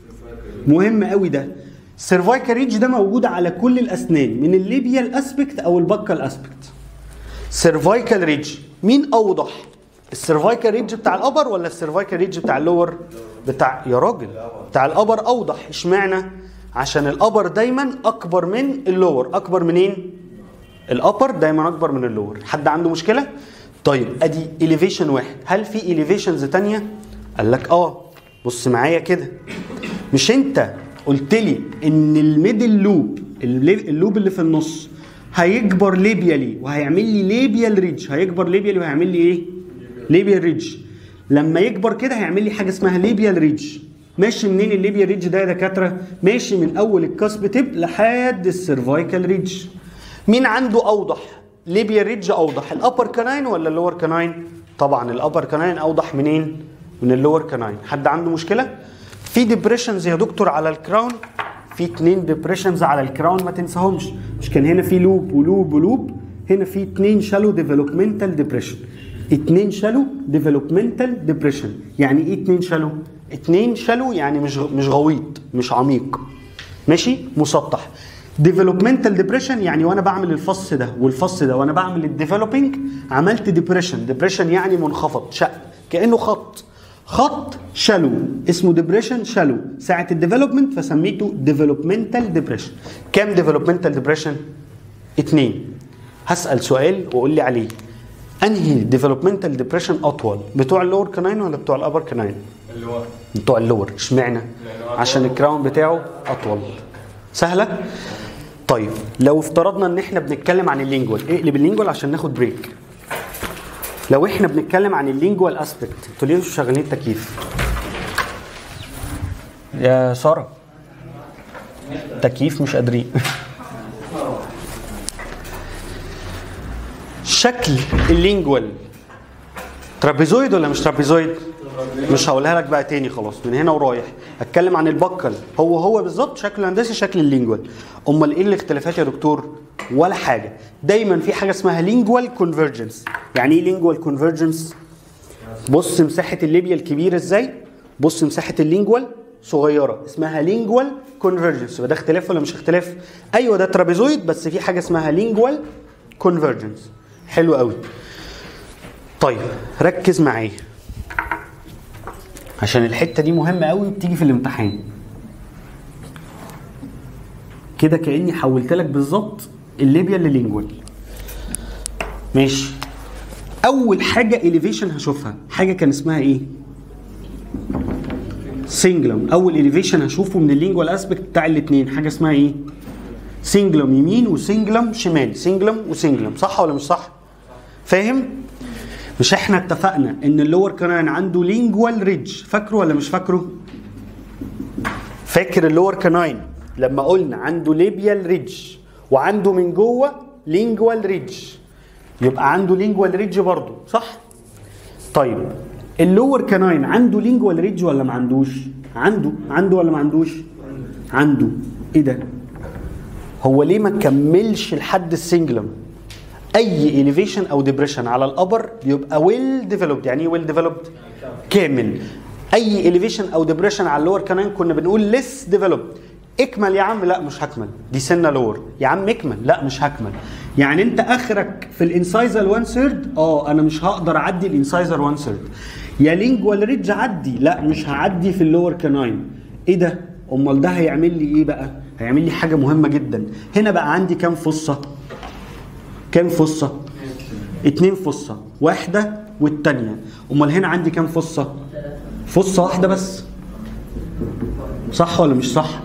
مهم قوي ده سيرفايكال ريدج ده موجود على كل الاسنان من الليبيال اسبكت او البكال اسبكت سيرفايكال ريدج مين اوضح السيرفايكال ريدج بتاع الابر ولا السيرفايكال ريدج بتاع اللور بتاع يا راجل بتاع الابر اوضح اشمعنى عشان الابر دايما اكبر من اللور اكبر منين الابر دايما اكبر من اللور حد عنده مشكله طيب ادي اليفيشن واحد هل في اليفيشنز تانية قال لك اه بص معايا كده مش انت قلت لي ان الميدل لوب اللي- اللوب اللي في النص هيكبر ليبيالي وهيعمل لي ليبيال ريدج هيكبر ليبيالي وهيعمل لي ايه ليبيال ريدج لما يكبر كده هيعمل لي حاجه اسمها ليبيال ريدج ماشي منين الليبيال ريدج ده يا دكاتره ماشي من اول الكاسب تيب لحد السيرفايكال ريدج مين عنده اوضح ليبيال ريدج اوضح الابر كاناين ولا اللور كاناين طبعا الابر كاناين اوضح منين من اللور كاناين حد عنده مشكله في ديبريشنز يا دكتور على الكراون في اتنين ديبريشنز على الكراون ما تنساهمش مش كان هنا في لوب ولوب ولوب هنا في اتنين شالو ديفلوبمنتال ديبريشن اتنين شالو ديفلوبمنتال ديبريشن يعني ايه اتنين شالو اتنين شالو يعني مش غ- مش غويط مش عميق ماشي مسطح ديفلوبمنتال ديبريشن يعني وانا بعمل الفص ده والفص ده وانا بعمل الديفلوبينج عملت ديبريشن ديبريشن يعني منخفض شق كانه خط خط شالو اسمه ديبريشن شالو ساعه الديفلوبمنت فسميته ديفلوبمنتال ديبريشن كام ديفلوبمنتال ديبريشن اتنين هسال سؤال وقول لي عليه انهي ديفلوبمنتال ديبريشن اطول بتوع اللور كناين ولا بتوع الابر كناين اللي هو بتوع اللور اشمعنى عشان الكراون بتاعه اطول سهله طيب لو افترضنا ان احنا بنتكلم عن اللينجوال اقلب اللينجوال عشان ناخد بريك لو احنا بنتكلم عن اللينجوال اسبكت انتوا ليه مش شغالين التكييف يا ساره تكييف مش قادرين شكل اللينجوال ترابيزويد ولا مش ترابيزويد مش هقولها لك بقى تاني خلاص من هنا ورايح اتكلم عن البكل هو هو بالظبط شكل هندسي شكل اللينجوال امال ايه الاختلافات يا دكتور ولا حاجه دايما في حاجه اسمها لينجوال كونفرجنس يعني ايه لينجوال كونفرجنس بص مساحه الليبيا الكبيره ازاي بص مساحه اللينجوال صغيره اسمها لينجوال كونفرجنس يبقى ده اختلاف ولا مش اختلاف ايوه ده ترابيزويد بس في حاجه اسمها لينجوال كونفرجنس حلو قوي طيب ركز معايا عشان الحته دي مهمه قوي بتيجي في الامتحان كده كاني حولت لك بالظبط الليبيا للينجوال ماشي اول حاجه اليفيشن هشوفها حاجه كان اسمها ايه سنجلم اول اليفيشن هشوفه من اللينجوال اسبكت بتاع الاثنين حاجه اسمها ايه سنجلم يمين وسنجلم شمال سنجلم وسنجلم صح ولا مش صح فاهم مش احنا اتفقنا ان اللور كانان عنده لينجوال ريدج فاكره ولا مش فاكره فاكر اللور كاناين لما قلنا عنده ليبيال ريدج وعنده من جوه لينجوال ريدج يبقى عنده لينجوال ريدج برضه صح طيب اللور كاناين عنده لينجوال ريدج ولا ما عندوش عنده عنده ولا ما عندوش عنده ايه ده هو ليه ما كملش لحد السنجلم اي اليفيشن او ديبريشن على الابر بيبقى ويل ديفلوبد يعني ايه ويل ديفلوبد كامل اي اليفيشن او ديبريشن على اللور كمان كنا بنقول ليس ديفلوبد اكمل يا عم لا مش هكمل دي سنه لور يا عم اكمل لا مش هكمل يعني انت اخرك في الانسايزر 1 ثيرد اه انا مش هقدر اعدي الانسايزر 1 ثيرد يا لينجوال ريدج عدي لا مش هعدي في اللور كاناين ايه ده امال ده هيعمل لي ايه بقى هيعمل لي حاجه مهمه جدا هنا بقى عندي كام فصه كام فصه اتنين فصه واحده والتانيه امال هنا عندي كام فصه فصه واحده بس صح ولا مش صح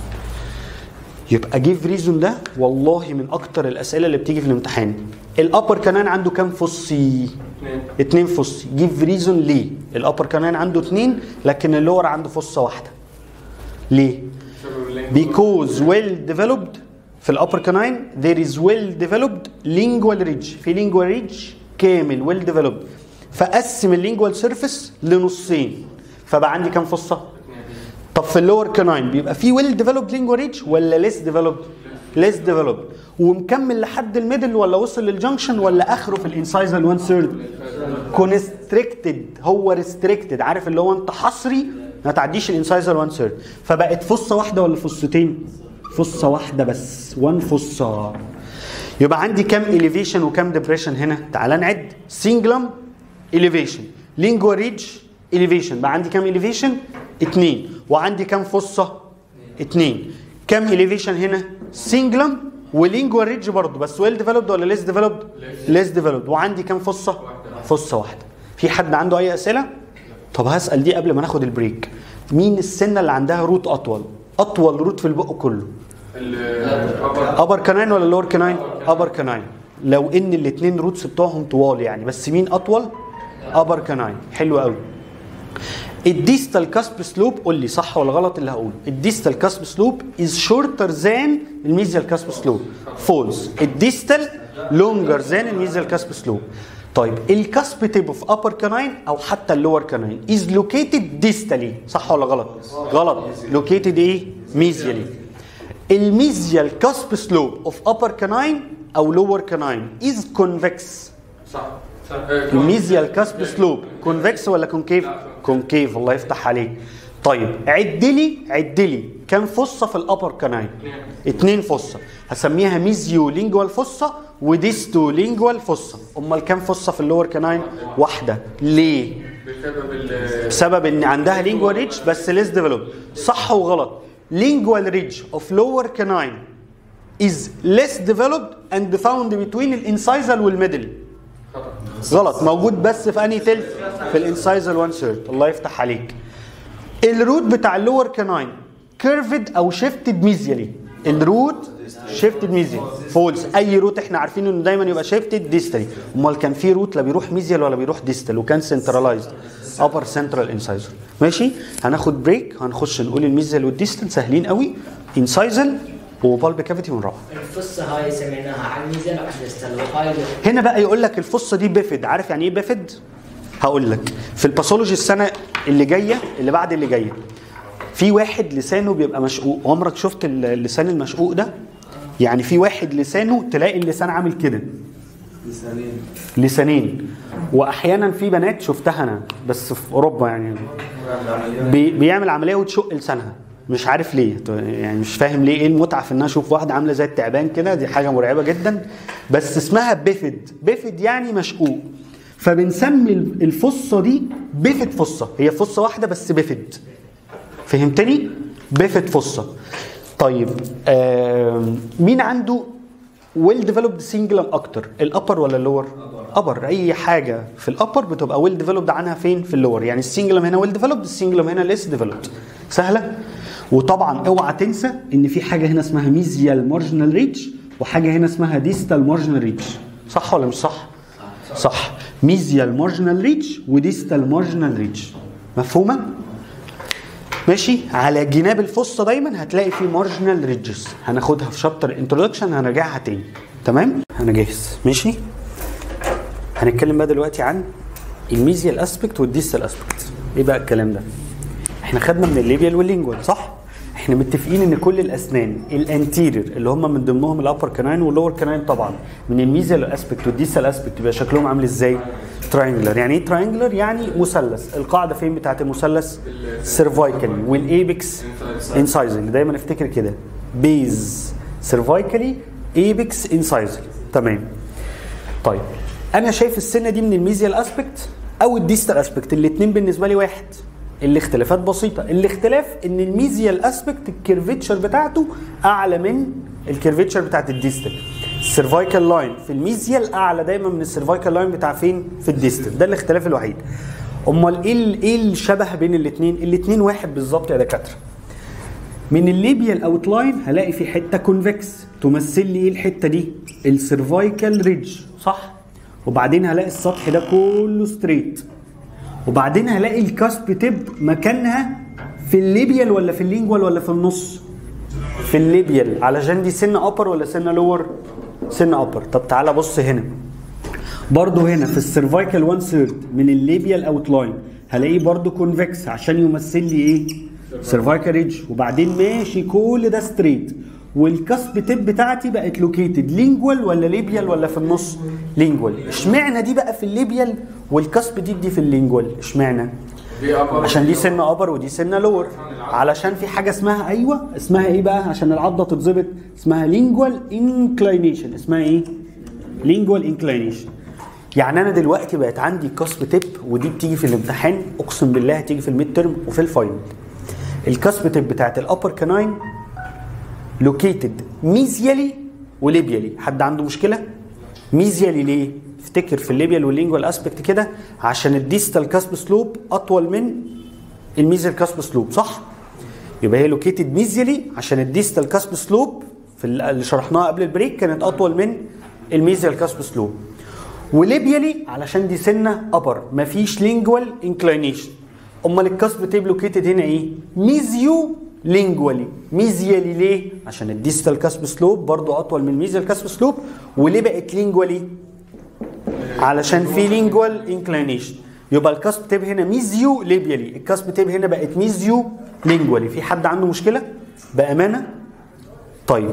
يبقى جيف ريزون ده والله من اكتر الاسئله اللي بتيجي في الامتحان الابر كمان عنده كام فصي اثنين اتنين فص جيف ريزون ليه الابر كمان عنده اتنين لكن اللور عنده فصه واحده ليه بسبب اللينك because well developed في الابر كاناين there is well developed lingual ridge في lingual ridge كامل well developed فقسم اللينجوال سيرفيس لنصين فبقى عندي كام فصه؟ طب في اللور كاناين بيبقى في ويل ديفلوبد لينجوال ريدج ولا ليس ديفلوبد؟ ليس ديفلوبد ومكمل لحد الميدل ولا وصل للجنكشن ولا اخره في الانسايزر 1 ثيرد؟ كونستريكتد هو ريستريكتد عارف اللي هو انت حصري ما تعديش الانسايزر 1 ثيرد فبقت فصه واحده ولا فصتين؟ فصه واحده بس 1 فصه يبقى عندي كام اليفيشن وكام ديبريشن هنا؟ تعال نعد سنجلم اليفيشن لينجوال ريدج اليفيشن بقى عندي كام اليفيشن؟ اتنين وعندي كام فصه؟ اتنين كام اليفيشن هنا؟ سنجلم ولينجوال ريدج برضه بس ويل ديفلوبد ولا ليس ديفلوبد؟ ليس ديفلوبد وعندي كام فصه؟ فصه واحده في حد عنده اي اسئله؟ طب هسال دي قبل ما ناخد البريك مين السنه اللي عندها روت اطول؟ اطول روت في البق كله الأبر ابر كناين ولا لور كناين؟ ابر كناين لو ان الاثنين روتس بتوعهم طوال يعني بس مين اطول؟ ابر كناين حلو قوي الديستال كاسب سلوب قول لي صح ولا غلط اللي هقوله الديستال كاسب سلوب از شورتر ذان الميزيال كاسب سلوب فولس الديستال لونجر ذان الميزيال كاسب سلوب طيب الكاسب تيب اوف ابر كاناين او حتى اللور كاناين از لوكيتد ديستالي صح ولا غلط غلط لوكيتد ايه ميزيالي الميزيال كاسب سلوب اوف ابر كاناين او لور كاناين از كونفكس صح صح الميزيال كاسب سلوب كونفكس ولا كونكيف كونكيف الله يفتح عليك طيب عد لي عد لي كام فصه في الابر كاناين اتنين فصه هسميها ميزيو لينجوال فصه وديستو لينجوال فصه امال كام فصه في اللور كاناين واحده ليه بسبب ال بسبب ان عندها لينجوال ريدج بس ليس ديفلوب صح وغلط لينجوال ريدج اوف لور كاناين is less developed and found between الانسايزال والميدل غلط موجود بس في انهي تلت في الانسايزال 1 ثيرد الله يفتح عليك الروت بتاع اللور كاناين كيرفد او شيفتد ميزيالي الروت شيفتد ميزيال فولس اي روت احنا عارفين انه دايما يبقى شيفتد ديستالي امال كان في روت لا بيروح ميزيال ولا بيروح ديستال وكان سنترلايزد ابر سنترال انسايزر ماشي هناخد بريك هنخش نقول الميزيال والديستال سهلين قوي انسايزل وبالب كافيتي ونروح الفصة هاي سميناها على الميزان وعلى الدستال وهاي هنا بقى يقول لك الفصه دي بيفد عارف يعني ايه بيفد هقول لك في الباثولوجي السنه اللي جايه اللي بعد اللي جايه في واحد لسانه بيبقى مشقوق عمرك شفت اللسان المشقوق ده يعني في واحد لسانه تلاقي اللسان عامل كده لسانين لسانين واحيانا في بنات شفتها انا بس في اوروبا يعني بي بيعمل عمليه وتشق لسانها مش عارف ليه يعني مش فاهم ليه ايه المتعه في ان انا اشوف واحده عامله زي التعبان كده دي حاجه مرعبه جدا بس اسمها بيفد بيفد يعني مشقوق فبنسمي الفصه دي بيفد فصه هي فصه واحده بس بيفد فهمتني بيفد فصه طيب آه مين عنده ويل ديفلوبد سنجلم اكتر الابر ولا اللور ابر اي حاجه في الابر بتبقى ويل ديفلوبد عنها فين في اللور يعني السنجلم هنا ويل ديفلوبد السنجلم هنا ليس ديفلوبد سهله وطبعا اوعى تنسى ان في حاجه هنا اسمها ميزيال مارجنال ريتش وحاجه هنا اسمها ديستال مارجنال ريتش صح ولا مش صح صح ميزيال مارجنال ريتش وديستال مارجنال ريتش مفهومه ماشي على جناب الفصه دايما هتلاقي في مارجنال ريدجز هناخدها في شابتر انترودكشن هنرجعها تاني تمام انا جاهز ماشي هنتكلم بقى دلوقتي عن الميزيال اسبكت والديستال اسبكت ايه بقى الكلام ده احنا خدنا من الليبيال واللينجوال صح احنا متفقين ان كل الاسنان الانتيرير اللي هم من ضمنهم الابر كاناين واللور كاناين طبعا من الميزيال اسبكت والديستال اسبكت يبقى شكلهم عامل ازاي تراينجلر يعني ايه تراينجلر يعني مثلث القاعده فين بتاعت المثلث سيرفايكالي والايبكس انسايزنج دايما افتكر كده بيز سيرفايكالي ايبكس انسايزنج تمام طيب انا شايف السنه دي من الميزيال اسبكت او الديستال اسبكت الاثنين بالنسبه لي واحد الاختلافات بسيطه الاختلاف ان الميزيال اسبكت الكيرفيتشر بتاعته اعلى من الكيرفيتشر بتاعت الديستال السيرفايكال لاين في الميزيال اعلى دايما من السيرفايكال لاين بتاع فين في الديستال ده الاختلاف الوحيد امال ايه ال- ايه الشبه بين الاثنين الاثنين واحد بالظبط يا دكاتره من الليبيال اوت لاين هلاقي في حته كونفكس تمثل لي ايه الحته دي السيرفايكال ريدج صح وبعدين هلاقي السطح ده كله ستريت وبعدين هلاقي الكاسب تب مكانها في الليبيال ولا في اللينجوال ولا في النص في الليبيال علشان دي سن ابر ولا سن لور سن ابر طب تعالى بص هنا برضو هنا في السيرفايكال 1 ثيرد من الليبيال اوت لاين هلاقيه برضو كونفكس عشان يمثل لي ايه سيرفايكال ريدج وبعدين ماشي كل ده ستريت والكاسب تيب بتاعتي بقت لوكيتد لينجوال ولا ليبيال ولا في النص لينجوال اشمعنى دي بقى في الليبيال والكاسب دي دي في اللينجوال اشمعنى دي أبر عشان دي سنه ابر ودي سنه لور علشان في حاجه اسمها ايوه اسمها ايه بقى عشان العضه تتظبط اسمها لينجوال انكلاينيشن اسمها ايه لينجوال انكلاينيشن يعني انا دلوقتي بقت عندي كاسب تيب ودي بتيجي في الامتحان اقسم بالله هتيجي في الميد ترم وفي الفاينل الكاسب تيب بتاعت الابر كاناين لوكيتد ميزيالي وليبيالي حد عنده مشكله ميزيالي ليه افتكر في الليبيال واللينجوال اسبكت كده عشان الديستال كاسب سلوب اطول من الميزيال كاسب سلوب صح يبقى هي لوكيتد ميزيالي عشان الديستال كاسب سلوب في ال- اللي شرحناها قبل البريك كانت اطول من الميزيال كاسب سلوب وليبيالي علشان دي سنه ابر مفيش لينجوال انكلينيشن امال الكاسب تيب لوكيتد هنا ايه ميزيو لينجوالي ميزيالي ليه عشان الديستال كاسب سلوب برضو اطول من الميزيال كاسب سلوب وليه بقت لينجوالي علشان في لينجوال انكلينيشن يبقى الكاسب تيب هنا ميزيو ليبيالي الكاسب تيب هنا بقت ميزيو لينجوالي في حد عنده مشكله بامانه طيب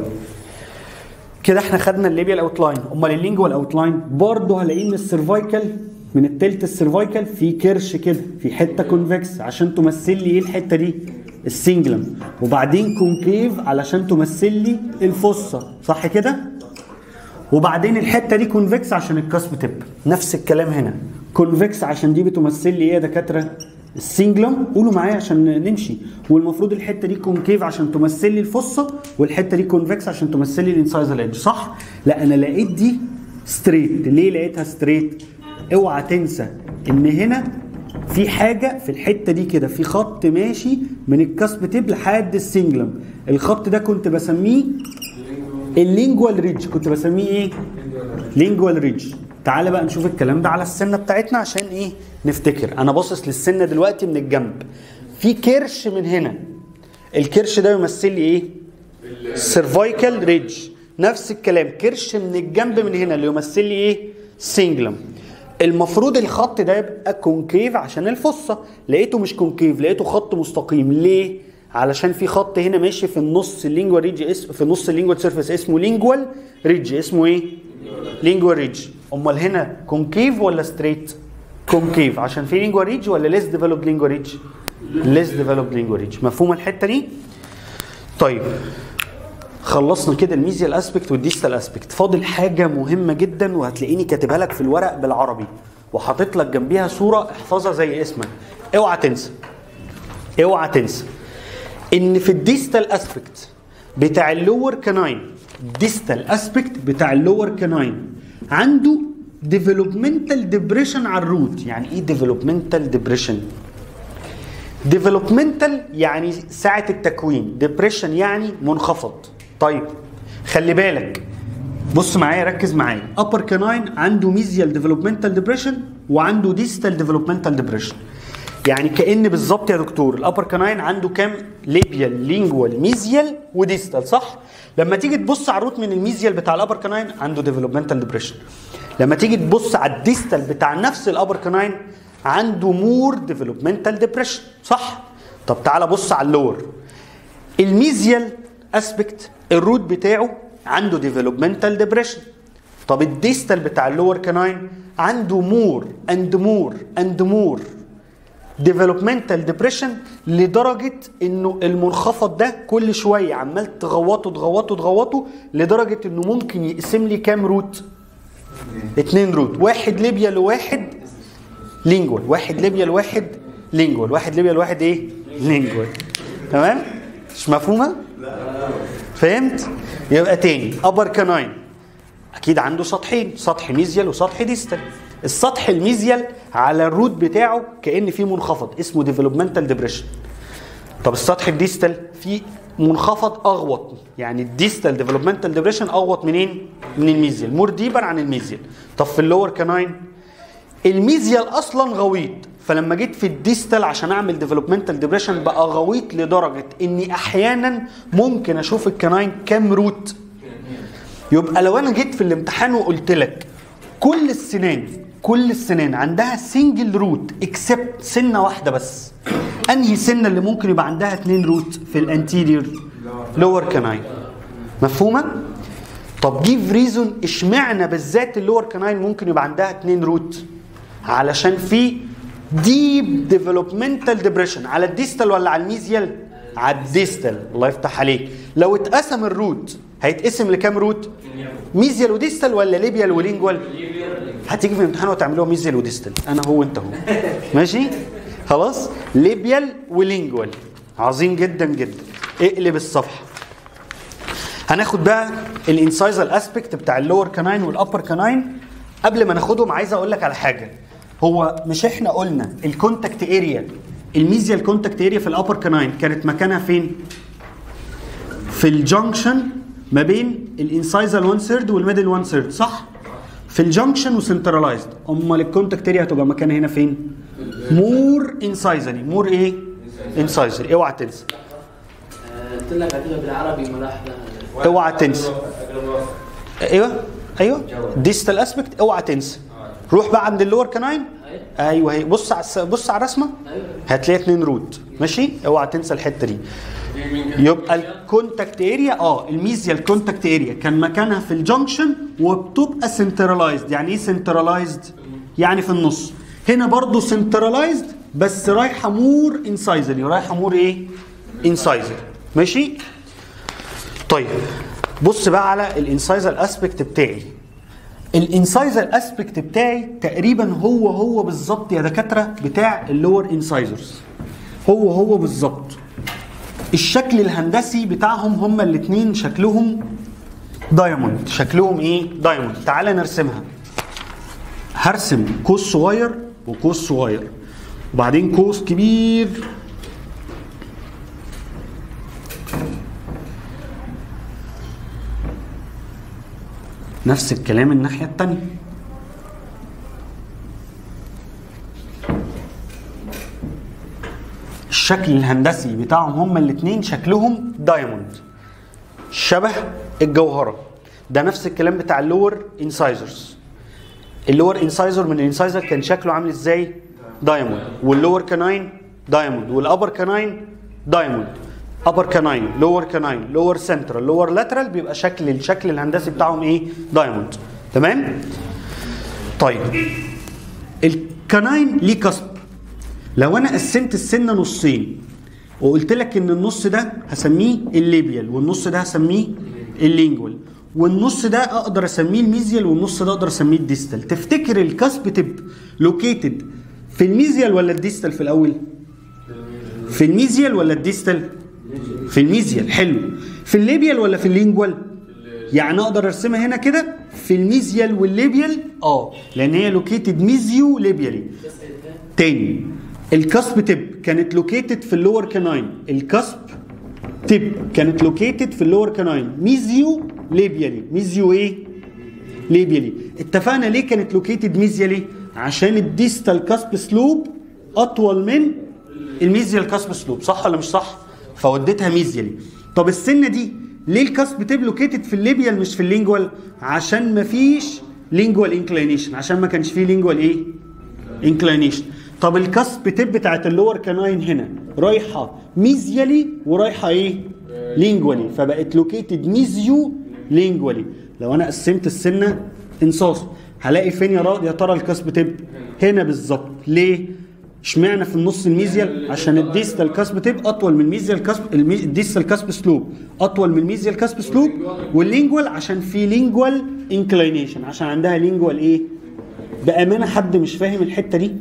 كده احنا خدنا الليبيال اوت لاين امال اللينجوال اوت لاين برضه هلاقيه من السيرفايكال من التلت السيرفايكال في كرش كده في حته كونفكس عشان تمثل لي ايه الحته دي السنجلم وبعدين كونكيف علشان تمثل لي الفصه صح كده وبعدين الحته دي كونفكس عشان الكاسب تب نفس الكلام هنا كونفكس عشان دي بتمثل لي ايه يا دكاتره السنجلم قولوا معايا عشان نمشي والمفروض الحته دي كونكيف عشان تمثل لي الفصه والحته دي كونفكس عشان تمثل لي الانسايزر ايدج صح لا انا لقيت دي ستريت ليه لقيتها ستريت اوعى تنسى ان هنا في حاجه في الحته دي كده في خط ماشي من الكاسب تيب لحد السنجلم الخط ده كنت بسميه اللينجوال ريدج كنت بسميه ايه لينجوال ريدج تعالى بقى نشوف الكلام ده على السنه بتاعتنا عشان ايه نفتكر انا باصص للسنه دلوقتي من الجنب في كرش من هنا الكرش ده يمثل لي ايه سيرفايكال ريدج نفس الكلام كرش من الجنب من هنا اللي يمثل لي ايه سينجلم المفروض الخط ده يبقى كونكيف عشان الفصة لقيته مش كونكيف لقيته خط مستقيم ليه علشان في خط هنا ماشي في النص اللينجوال ريدج اسم في النص اللينجوال سيرفيس اسمه لينجوال ريدج اسمه ايه لينجوال ريدج امال هنا كونكيف ولا ستريت كونكيف عشان في لينجوال ريدج ولا ليس ديفلوبد لينجوال ريدج ليس ديفلوبد لينجوال ريدج مفهومه الحته دي طيب خلصنا كده الميزيال اسبكت والديستال اسبكت فاضل حاجه مهمه جدا وهتلاقيني كاتبها لك في الورق بالعربي وحاطط لك جنبيها صوره احفظها زي اسمك اوعى تنسى اوعى تنسى ان في الديستال اسبكت بتاع اللور كاناين الديستال اسبكت بتاع اللور كاناين عنده ديفلوبمنتال ديبريشن على الروت يعني ايه ديفلوبمنتال ديبريشن ديفلوبمنتال يعني ساعة التكوين ديبريشن يعني منخفض طيب خلي بالك بص معايا ركز معايا ابر كاناين عنده ميزيال ديفلوبمنتال ديبريشن وعنده ديستال ديفلوبمنتال ديبريشن يعني كان بالظبط يا دكتور الابر كاناين عنده كام ليبيال لينجوال ميزيال وديستال صح لما تيجي تبص على الروت من الميزيال بتاع الابر كاناين عنده ديفلوبمنتال ديبريشن لما تيجي تبص على الديستال بتاع نفس الابر كاناين عنده مور ديفلوبمنتال ديبريشن صح طب تعالى بص على اللور الميزيال اسبكت الروت بتاعه عنده ديفلوبمنتال ديبريشن طب الديستال بتاع اللور كاناين عنده مور اند مور اند مور ديفلوبمنتال ديبريشن لدرجه انه المنخفض ده كل شويه عمال تغوطه تغوطه تغوطه لدرجه انه ممكن يقسم لي كام روت؟ اتنين روت واحد ليبيا لواحد لينجوال واحد ليبيا لواحد لينجوال واحد ليبيا لواحد ايه؟ لينجوال تمام؟ مش مفهومه؟ فهمت؟ يبقى تاني ابر كاناين اكيد عنده سطحين سطح ميزيال وسطح ديستال السطح الميزيال على الروت بتاعه كان فيه منخفض اسمه ديفلوبمنتال ديبريشن طب السطح الديستال فيه منخفض اغوط يعني الديستال ديفلوبمنتال ديبريشن اغوط منين من الميزيال مور ديبر عن الميزيال طب في اللور كاناين الميزيال اصلا غويط فلما جيت في الديستال عشان اعمل ديفلوبمنتال ديبريشن بقى غويط لدرجه اني احيانا ممكن اشوف الكناين كام روت يبقى لو انا جيت في الامتحان وقلت لك كل السنان كل السنان عندها سنجل روت اكسبت سنه واحده بس انهي سنه اللي ممكن يبقى عندها اتنين روت في الانتيريور لور كناين مفهومه طب جيف ريزون اشمعنى بالذات اللور كناين ممكن يبقى عندها اتنين روت علشان في ديب ديفلوبمنتال ديبريشن على الديستال ولا على الميزيال على الديستال الله يفتح عليك لو اتقسم الروت هيتقسم لكام روت ميزيال وديستال ولا ليبيال ولينجوال هتيجي في الامتحان وتعملوها ميزيال وديستال انا هو انت هو ماشي خلاص ليبيال ولينجوال عظيم جدا جدا اقلب الصفحه هناخد بقى الانسايزال اسبكت بتاع اللور كاناين والابر كاناين قبل ما ناخدهم عايز اقول لك على حاجه هو مش احنا قلنا الكونتاكت اريا الميزيال كونتاكت اريا في الابر كاناين كانت مكانها فين في الجنكشن ما بين الانسايزال 1 ثيرد والميدل 1 ثيرد صح في الجنكشن وسنترلايزد امال الكونتاكت اريا هتبقى مكانها هنا فين مور انسايزري مور ايه انسايزري اوعى تنسى قلت لك هتبقى بالعربي ملاحظه اوعى تنسى ايوه ايوه ديستال اسبكت اوعى تنسى روح بقى عند اللور كناين ايوه هي بص على الس- بص على الرسمه هتلاقي اتنين روت ماشي اوعى تنسى الحته دي يبقى الكونتاكت اريا اه الميزيال كونتاكت اريا كان مكانها في الجنكشن وبتبقى سنترلايزد يعني ايه سنترلايزد يعني في النص هنا برضو سنترلايزد بس رايحه مور انسايزري رايحه مور ايه انسايزري ماشي طيب بص بقى على الانسايزر اسبكت بتاعي الانسايزر اسبكت بتاعي تقريبا هو هو بالظبط يا دكاتره بتاع اللور انسايزرز هو هو بالظبط الشكل الهندسي بتاعهم هما الاثنين شكلهم دايموند شكلهم ايه دايموند تعالى نرسمها هرسم قوس صغير وقوس صغير وبعدين قوس كبير نفس الكلام الناحية التانية الشكل الهندسي بتاعهم هما الاتنين شكلهم دايموند شبه الجوهرة ده نفس الكلام بتاع اللور انسايزرز اللور انسايزر من الانسايزر كان شكله عامل ازاي دايموند واللور كاناين دايموند والابر كاناين دايموند ابر كاناين لور كاناين لور سنترال لور لاترال بيبقى شكل الشكل الهندسي بتاعهم ايه دايموند تمام طيب الكناين ليه كسب لو انا قسمت السنه نصين وقلت لك ان النص ده هسميه الليبيال والنص ده هسميه اللينجوال والنص ده اقدر اسميه الميزيال والنص ده اقدر اسميه الديستال تفتكر الكسب تب لوكيتد في الميزيال ولا الديستال في الاول في الميزيال ولا الديستال في الميزيال حلو في الليبيال ولا في اللينجوال يعني اقدر ارسمها هنا كده في الميزيال والليبيال اه لان هي لوكيتد ميزيو ليبيالي تاني الكسب تب كانت لوكيتد في اللور كاناين الكسب تب كانت لوكيتد في اللور كاناين ميزيو ليبيالي ميزيو ايه ليبيالي اتفقنا ليه كانت لوكيتد ميزيالي عشان الديستال كاسب سلوب اطول من الميزيال كاسب سلوب صح ولا مش صح فوديتها ميزيالي طب السنه دي ليه الكاسب تيب لوكيتد في الليبيال مش في اللينجوال عشان مفيش لينجوال انكلينيشن عشان ما كانش فيه لينجوال ايه انكلينيشن طب الكاسب تيب بتاعت اللور كاناين هنا رايحه ميزيالي ورايحه ايه لينجوالي فبقت لوكيتد ميزيو لينجوالي لو انا قسمت السنه انصاص هلاقي فين يا را- يا ترى الكاسب تيب هنا بالظبط ليه اشمعنى في النص الميزيال عشان الديستال كاسب تيب اطول من الميزيال كاسب المي- الديستال كاسب سلوب اطول من الميزيال كاسب سلوب واللينجوال عشان في لينجوال انكلينيشن عشان عندها لينجوال ايه بامانه حد مش فاهم الحته دي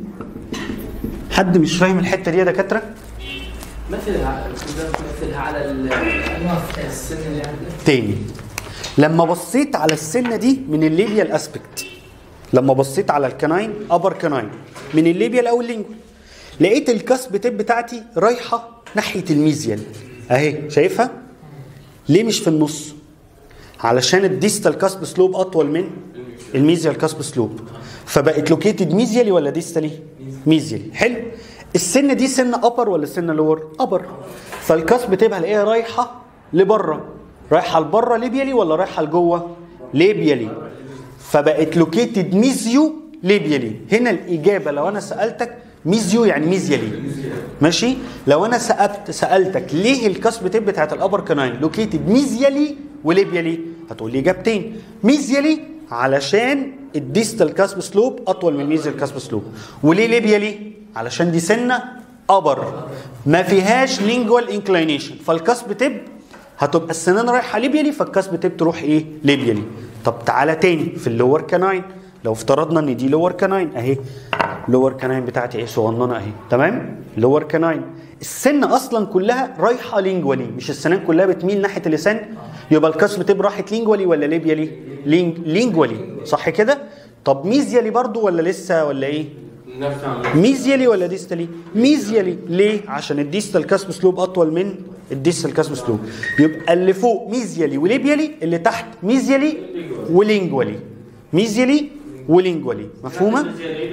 حد مش فاهم الحته دي يا دكاتره مثلها مثلها على ال- السن اللي عندك تاني لما بصيت على السنه دي من الليبيال اسبكت لما بصيت على الكناين ابر كناين من الليبيال او اللينجوال لقيت الكسب تيب بتاعتي رايحه ناحيه الميزيال اهي شايفها ليه مش في النص علشان الديستال كاسب سلوب اطول من الميزيال كاسب سلوب فبقت لوكيتد ميزيالي ولا ديستالي ميزيالي حلو السنه دي سنه ابر ولا سنه لور ابر فالكاسب تبقى الاقيها رايحه لبره رايحه لبره ليبيالي ولا رايحه لجوه ليبيالي فبقت لوكيتد ميزيو ليبيالي هنا الاجابه لو انا سالتك ميزيو يعني ميزيالي ماشي لو انا سالت سالتك ليه الكسب تيب بتاعت الابر كناين لوكيتد ميزيالي وليبيالي هتقول لي اجابتين ميزيالي علشان الديستال كاسب سلوب اطول من الميزيال كاسب سلوب وليه ليبيالي علشان دي سنه ابر ما فيهاش لينجوال انكلينيشن فالكاسب تيب هتبقى السنان رايحه ليبيالي فالكاسب تيب تروح ايه ليبيالي طب تعالى تاني في اللور كناين لو افترضنا ان دي لور كناين اهي لور كناين بتاعتي ايه صغننه اهي تمام لور كناين السن اصلا كلها رايحه لينجوالي مش السنان كلها بتميل ناحيه اللسان يبقى الكاسب تيب راحت لينجوالي ولا ليبيالي لينج لينجوالي صح كده طب ميزيالي برضو ولا لسه ولا ايه نفس ميزيالي ولا ديستالي؟ ميزيالي ليه؟ عشان الديستال كاسب سلوب اطول من الديستال كاسب سلوب يبقى اللي فوق ميزيالي وليبيالي اللي تحت ميزيالي ولينجوالي ميزيالي ولينجوالي مفهومه؟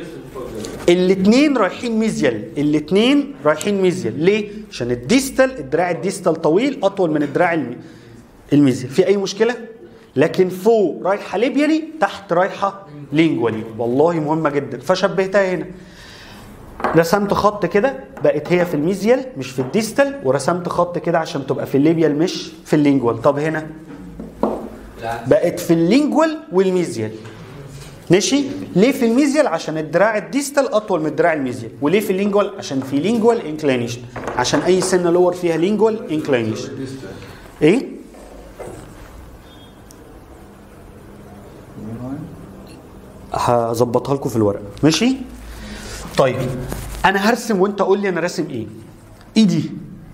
الاثنين رايحين ميزيال الاثنين رايحين ميزيال ليه؟ عشان الديستال الدراع الديستال طويل اطول من الدراع المي... الميزيال في اي مشكله؟ لكن فوق رايحه ليبيالي تحت رايحه لينجوالي والله مهمه جدا فشبهتها هنا رسمت خط كده بقت هي في الميزيال مش في الديستال ورسمت خط كده عشان تبقى في الليبيال مش في اللينجوال طب هنا بقت في اللينجوال والميزيال ماشي ليه في الميزيال عشان الدراع الديستال اطول من الدراع الميزيال وليه في اللينجوال عشان في لينجوال انكلينيشن عشان اي سنه لور فيها لينجوال انكلينيشن ايه هظبطها لكم في الورق ماشي طيب انا هرسم وانت قول لي انا راسم ايه ايدي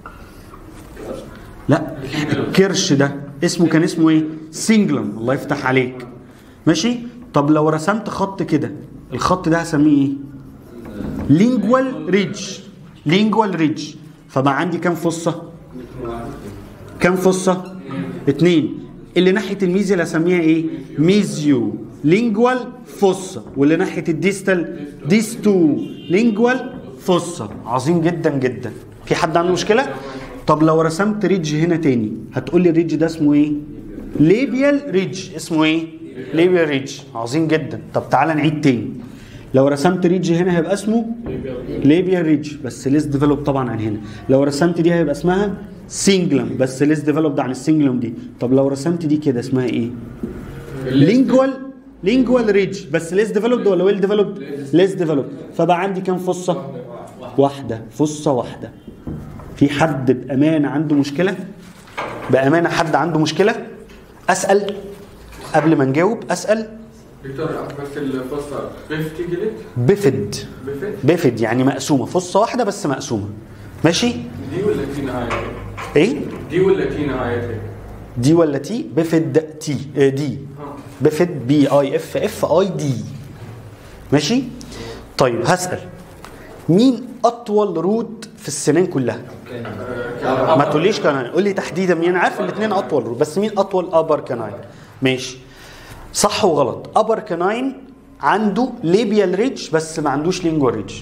لا الكرش ده اسمه كان اسمه ايه سينجلم الله يفتح عليك ماشي طب لو رسمت خط كده الخط ده هسميه ايه لينجوال ريدج لينجوال ريدج فبقى عندي كام فصه كام فصه اتنين اللي ناحيه الميزيال هسميها ايه ميزيو لينجوال فصه واللي ناحيه الديستال ديستو لينجوال فصه عظيم جدا جدا في حد عنده مشكله طب لو رسمت ريدج هنا تاني هتقول لي الريدج ده اسمه ايه ليبيال ريدج اسمه ايه ليبيا ريدج عظيم جدا طب تعالى نعيد تاني لو رسمت ريدج هنا هيبقى اسمه ليبيا ريدج بس ليس ديفلوب طبعا عن هنا لو رسمت دي هيبقى اسمها سينجلم بس ليس ديفلوبد عن السينجلم دي طب لو رسمت دي كده اسمها ايه لينجوال لينجوال ريدج بس ليس ديفلوبد ولا ويل ديفلوبد ليس ديفلوبد فبقى عندي كام فصه واحده فصه واحده في حد بامانه عنده مشكله بامانه حد عنده مشكله اسال قبل ما نجاوب اسال دكتور بس الفصل كيف تيجي لك؟ بفد بفت بفد يعني مقسومه فصه واحده بس مقسومه ماشي دي ولا تي نهايتها؟ ايه دي ولا تي نهايتها؟ دي ولا تي بفد تي آه، دي بفد بي اي اف اف اي دي ماشي طيب هسال مين اطول روت في السنان كلها ما تقوليش كناين قول لي تحديدا مين أنا عارف الاثنين اطول روت بس مين اطول ابر كناين ماشي صح وغلط ابر كناين عنده ليبيال ريدج بس ما عندوش لينجوال ريدج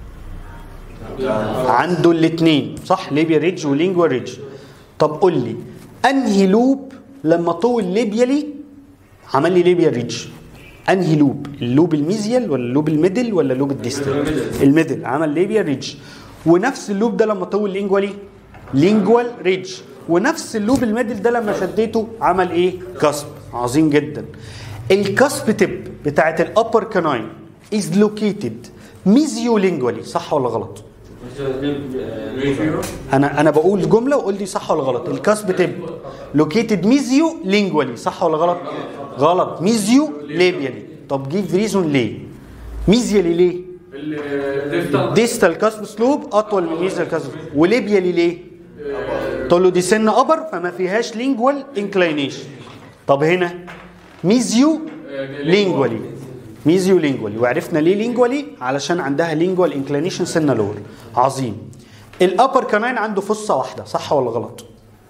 عنده الاثنين صح ليبيا ريدج ولينجوا ريدج طب قول لي انهي لوب لما طول ليبيالي عمل لي ليبيا ريدج انهي لوب اللوب الميزيال ولا اللوب الميدل ولا اللوب الديستال الميدل عمل ليبيا ريدج ونفس اللوب ده لما طول لينجوالي لينجوال ريدج ونفس اللوب الميدل ده لما شديته عمل ايه كسب عظيم جدا الكسب تب بتاعت الابر كاناين از لوكيتد ميزيو لينجوالي صح ولا غلط ميزيو انا انا بقول جمله وقول لي صح ولا غلط الكسب تب لوكيتد ميزيو لينجوالي صح ولا غلط غلط ميزيو ليبيالي طب جيف ريزون ليه ميزيالي ليه الديستال ديستال كاسب سلوب اطول من ميزيال كاسب وليبيالي ليه تقول له دي سن ابر فما فيهاش لينجوال انكلينيشن طب هنا ميزيو لينجوالي ميزيو لينجوالي وعرفنا ليه لينجوالي علشان عندها لينجوال انكلينيشن سنه لور عظيم الابر كمان عنده فصه واحده صح ولا غلط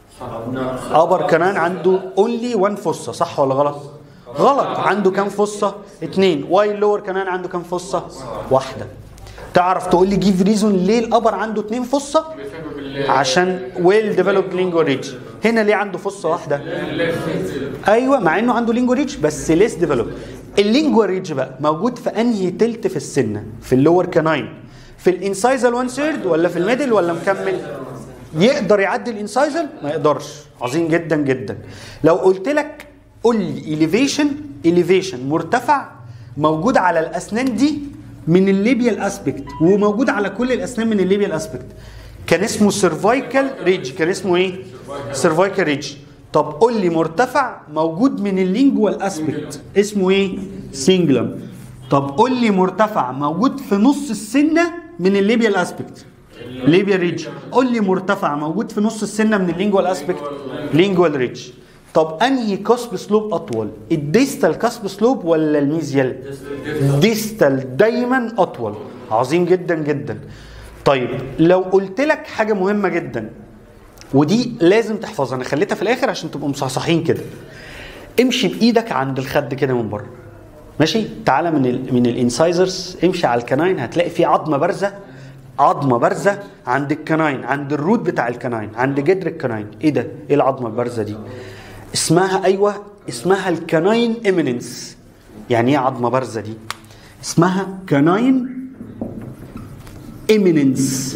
ابر كمان عنده اونلي وان فصه صح ولا غلط غلط عنده كام فصه اتنين واي لور كمان عنده كام فصه واحده تعرف تقول لي جيف ريزون ليه الابر عنده اتنين فصه بسبب ال عشان ويل ديفلوبد لينجو ريدج هنا ليه عنده فصه واحده ايوه مع انه عنده لينجو ريدج بس ليس ديفلوب اللينجو ريدج بقى موجود في انهي تلت في السنه في اللور كاناين في الانسايزال 1 سيرد ولا في الميدل ولا مكمل يقدر يعدي الانسايزال ما يقدرش عظيم جدا جدا لو قلت لك قول لي اليفيشن اليفيشن مرتفع موجود على الاسنان دي من الليبيال اسبكت وموجود على كل الاسنان من الليبيال اسبكت كان اسمه سيرفايكال ريدج كان اسمه ايه سيرفايكال ريدج طب قول لي مرتفع موجود من اللينجوال اسبكت اسمه ايه سينجلم طب قول لي مرتفع موجود في نص السنه من الليبيال اسبكت ليبيا ريدج قول لي مرتفع موجود في نص السنه من اللينجوال اسبكت لينجوال ريدج طب انهي كاسب سلوب اطول الديستال كاسب سلوب ولا الميزيال ديستال دايما اطول عظيم جدا جدا طيب لو قلت لك حاجه مهمه جدا ودي لازم تحفظها انا خليتها في الاخر عشان تبقوا مصحصحين كده امشي بايدك عند الخد كده من بره ماشي تعالى من ال من الانسايزرز امشي على الكناين هتلاقي في عظمه بارزه عظمه بارزه عند الكناين عند الروت بتاع الكناين عند جدر الكناين ايه ده ايه العظمه البارزه دي اسمها ايوه اسمها الكناين ايميننس يعني ايه عظمه بارزه دي اسمها كناين ايميننس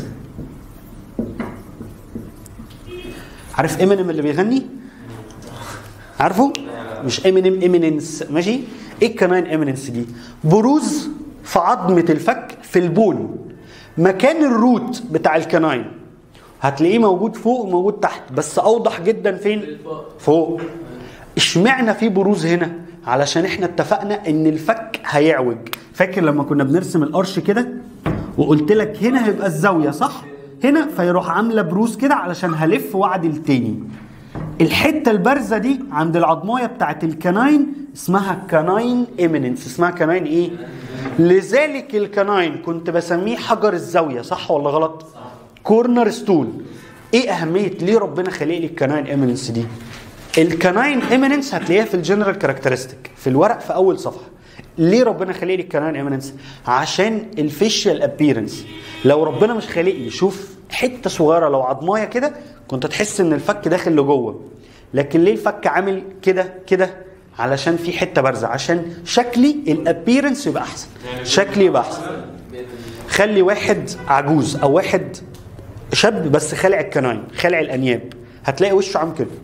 عارف امينيم اللي بيغني عارفه مش امينيم ايميننس ماشي ايه الكناين ايميننس دي بروز في عظمه الفك في البون مكان الروت بتاع الكناين هتلاقيه موجود فوق وموجود تحت بس اوضح جدا فين فوق اشمعنى في بروز هنا علشان احنا اتفقنا ان الفك هيعوج فاكر لما كنا بنرسم القرش كده وقلت لك هنا هيبقى الزاويه صح هنا فيروح عامله بروز كده علشان هلف واعدل تاني الحته البارزه دي عند العضمايه بتاعت الكناين اسمها كناين ايميننس اسمها كناين ايه لذلك الكناين كنت بسميه حجر الزاويه صح ولا غلط كورنر ستون ايه اهميه ليه ربنا خلق لي الكناين ايميننس دي الكناين ايميننس هتلاقيها في الجنرال كاركترستيك في الورق في اول صفحه ليه ربنا خلق لي الكناين ايميننس عشان الفيشيال ابييرنس لو ربنا مش خالق لي شوف حته صغيره لو عضمايه كده كنت تحس ان الفك داخل لجوه لكن ليه الفك عامل كده كده علشان في حته بارزه عشان شكلي الابيرنس يبقى احسن شكلي يبقى احسن خلي واحد عجوز او واحد شاب بس خالع الكناين خالع الانياب هتلاقي وشه عامل كده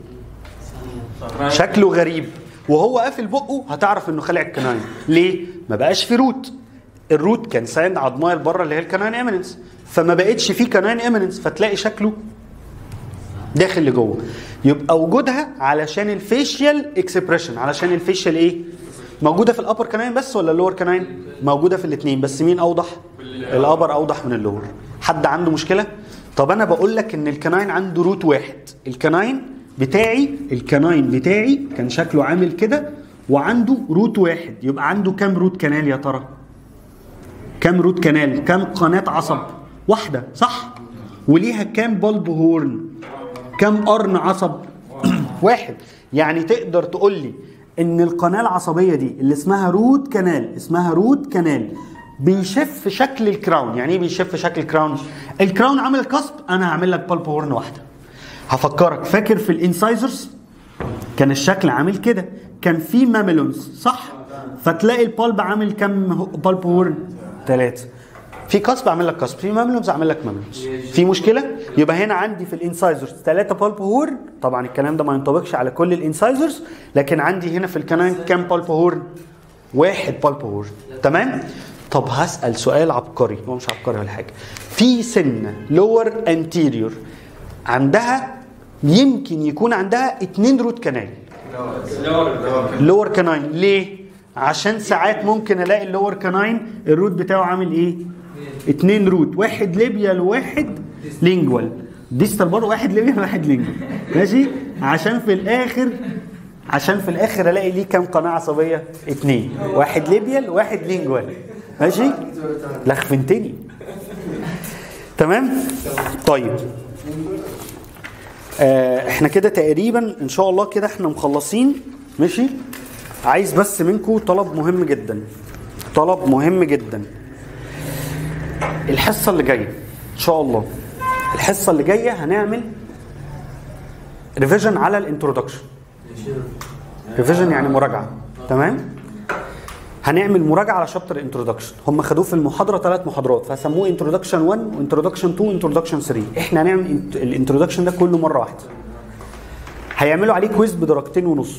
شكله غريب وهو قافل بقه هتعرف انه خلع الكناين ليه ما بقاش في روت الروت كان ساند عضمايه لبره اللي هي الكناين ايميننس فما بقتش في كناين ايميننس فتلاقي شكله داخل لجوه يبقى وجودها علشان الفيشيال اكسبريشن علشان الفيشيال ايه موجوده في الابر كناين بس ولا اللور كناين موجوده في الاثنين بس مين اوضح الابر اوضح من اللور حد عنده مشكله طب انا بقول لك ان الكناين عنده روت واحد الكناين بتاعي الكناين بتاعي كان شكله عامل كده وعنده روت واحد يبقى عنده كام روت كنال يا ترى كام روت كنال كام قناه عصب واحده صح وليها كام بلب هورن كام قرن عصب واحد يعني تقدر تقول لي ان القناه العصبيه دي اللي اسمها روت كنال اسمها روت كنال بيشف شكل الكراون يعني ايه بيشف شكل الكراون الكراون عامل كسب انا هعمل لك بالب هورن واحده هفكرك فاكر في الانسايزرز كان الشكل عامل كده كان في ماميلونز صح فتلاقي البالب عامل كام بالب هورن ثلاثه في كسب اعمل لك كسب في ماملونز اعمل لك ماملونز في مشكله يبقى هنا عندي في الانسايزرز ثلاثه بالب هورن طبعا الكلام ده ما ينطبقش على كل الانسايزرز لكن عندي هنا في الكناين كام بالب هورن واحد بالب هورن تمام طب هسال سؤال عبقري هو مش عبقري ولا حاجه في سنه لور انتيريور عندها يمكن يكون عندها اتنين روت كنال لور كناين ليه عشان ساعات ممكن الاقي اللور كناين الروت بتاعه عامل ايه اتنين روت واحد ليبيال وواحد لينجوال ديستال برضه واحد ليبيال وواحد لينجوال ماشي عشان في الاخر عشان في الاخر الاقي ليه كام قناه عصبيه اتنين واحد ليبيال وواحد لينجوال ماشي لخفنتني تمام طيب آه احنا كده تقريبا ان شاء الله كده احنا مخلصين ماشي عايز بس منكم طلب مهم جدا طلب مهم جدا الحصه اللي جايه ان شاء الله الحصه اللي جايه هنعمل ريفيجن على الانترودكشن ريفيجن يعني مراجعه تمام هنعمل مراجعه على شابتر انترودكشن هم خدوه في المحاضره ثلاث محاضرات فسموه انترودكشن 1 وانترودكشن 2 وانترودكشن 3 احنا هنعمل الانترودكشن ده كله مره واحده هيعملوا عليه كويز بدرجتين ونص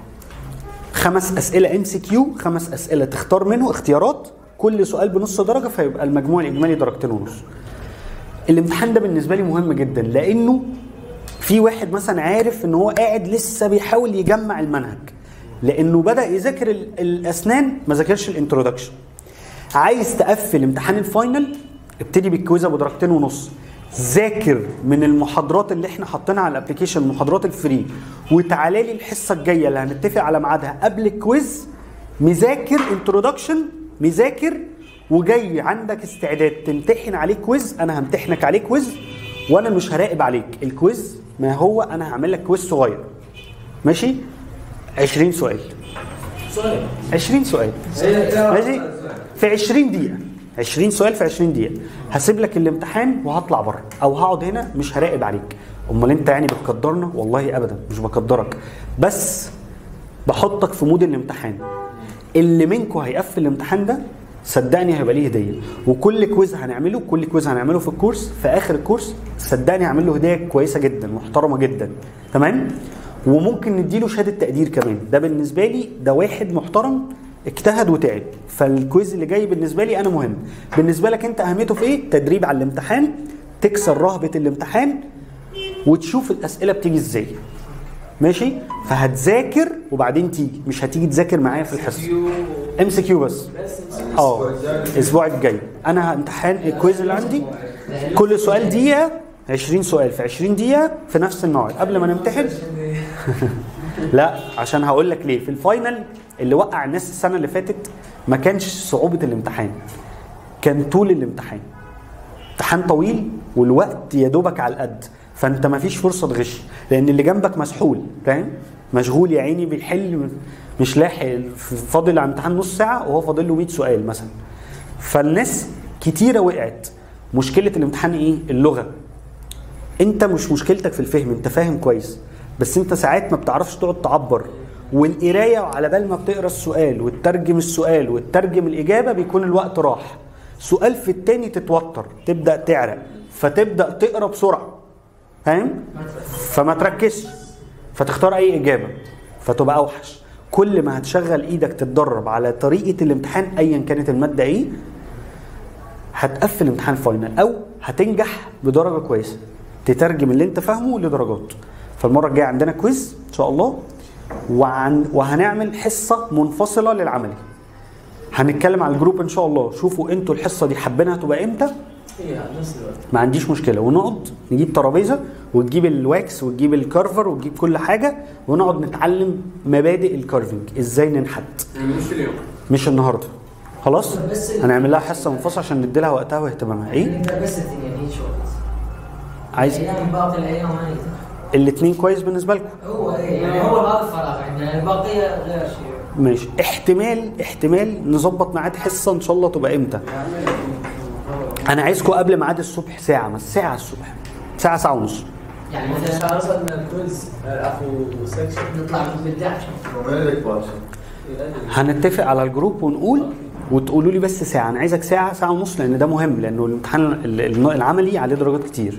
خمس اسئله ام سي كيو خمس اسئله تختار منه اختيارات كل سؤال بنص درجه فيبقى المجموع الاجمالي درجتين ونص الامتحان ده بالنسبه لي مهم جدا لانه في واحد مثلا عارف ان هو قاعد لسه بيحاول يجمع المنهج لانه بدا يذاكر ال- الاسنان ما ذاكرش الانترودكشن عايز تقفل امتحان الفاينل ابتدي بالكويز ابو درجتين ونص ذاكر من المحاضرات اللي احنا حاطينها على الابلكيشن المحاضرات الفري وتعالى لي الحصه الجايه اللي هنتفق على ميعادها قبل الكويز مذاكر انترودكشن مذاكر وجاي عندك استعداد تمتحن عليه كويز انا همتحنك عليه كويز وانا مش هراقب عليك الكويز ما هو انا هعمل لك كويز صغير ماشي 20 سؤال سؤال 20 سؤال ماشي في 20 دقيقة 20 سؤال في 20 دقيقة هسيب لك الامتحان وهطلع بره او هقعد هنا مش هراقب عليك امال انت يعني بتقدرنا والله ابدا مش بقدرك بس بحطك في مود الامتحان اللي منكم هيقفل الامتحان ده صدقني هيبقى ليه هديه وكل كويز هنعمله كل كويز هنعمله في الكورس في اخر الكورس صدقني هعمل له هديه كويسه جدا محترمه جدا تمام وممكن نديله شهاده تقدير كمان ده بالنسبه لي ده واحد محترم اجتهد وتعب فالكويز اللي جاي بالنسبه لي انا مهم بالنسبه لك انت اهميته في ايه تدريب على الامتحان تكسر رهبه الامتحان وتشوف الاسئله بتيجي ازاي ماشي فهتذاكر وبعدين تيجي مش هتيجي تذاكر معايا في الحصه ام سي كيو بس اه الاسبوع الجاي انا امتحان الكويز اللي عندي كل سؤال دقيقه 20 سؤال في 20 دقيقه في نفس الموعد قبل ما نمتحن لا عشان هقول لك ليه في الفاينل اللي وقع الناس السنه اللي فاتت ما كانش صعوبه الامتحان كان طول الامتحان امتحان طويل والوقت يا دوبك على القد فانت ما فيش فرصه تغش لان اللي جنبك مسحول فاهم مشغول يا عيني بيحل مش لاحق فاضل على الامتحان نص ساعه وهو فاضل له 100 سؤال مثلا فالناس كتيره وقعت مشكله الامتحان ايه اللغه انت مش مشكلتك في الفهم انت فاهم كويس بس انت ساعات ما بتعرفش تقعد تعبر والقرايه وعلى بال ما بتقرا السؤال وتترجم السؤال وتترجم الاجابه بيكون الوقت راح سؤال في التاني تتوتر تبدا تعرق فتبدا تقرا بسرعه فاهم فما تركزش فتختار اي اجابه فتبقى اوحش كل ما هتشغل ايدك تتدرب على طريقه الامتحان ايا كانت الماده ايه هتقفل امتحان فاينل او هتنجح بدرجه كويسه تترجم اللي انت فاهمه لدرجات فالمره الجايه عندنا كويز ان شاء الله وعن وهنعمل حصه منفصله للعملي هنتكلم على الجروب ان شاء الله شوفوا انتوا الحصه دي حابينها تبقى امتى ايه نفس الوقت ما عنديش مشكله ونقعد نجيب ترابيزه وتجيب الواكس وتجيب الكارفر وتجيب كل حاجه ونقعد نتعلم مبادئ الكارفنج ازاي ننحت يعني مش اليوم مش النهارده خلاص بس- هنعمل لها حصه منفصله عشان ندي لها وقتها واهتمامها ايه انت بس الدنيا دي شغل عايز الايام باقي الايام ما نقدر الاثنين كويس بالنسبه لكم هو ايه يعني هو هذا الفراغ عندنا البقيه غير شيء ماشي احتمال احتمال نظبط ميعاد حصه ان شاء الله تبقى امتى انا عايزكم قبل ميعاد الصبح ساعه بس ساعه الصبح ساعه ساعه ونص يعني مثلا مثلا اصلا الكويز عفو سكشن نطلع من بالدعش هنتفق على الجروب ونقول وتقولوا لي بس ساعه انا عايزك ساعه ساعه ونص لان ده مهم لانه الامتحان ال- ال- العملي عليه درجات كتير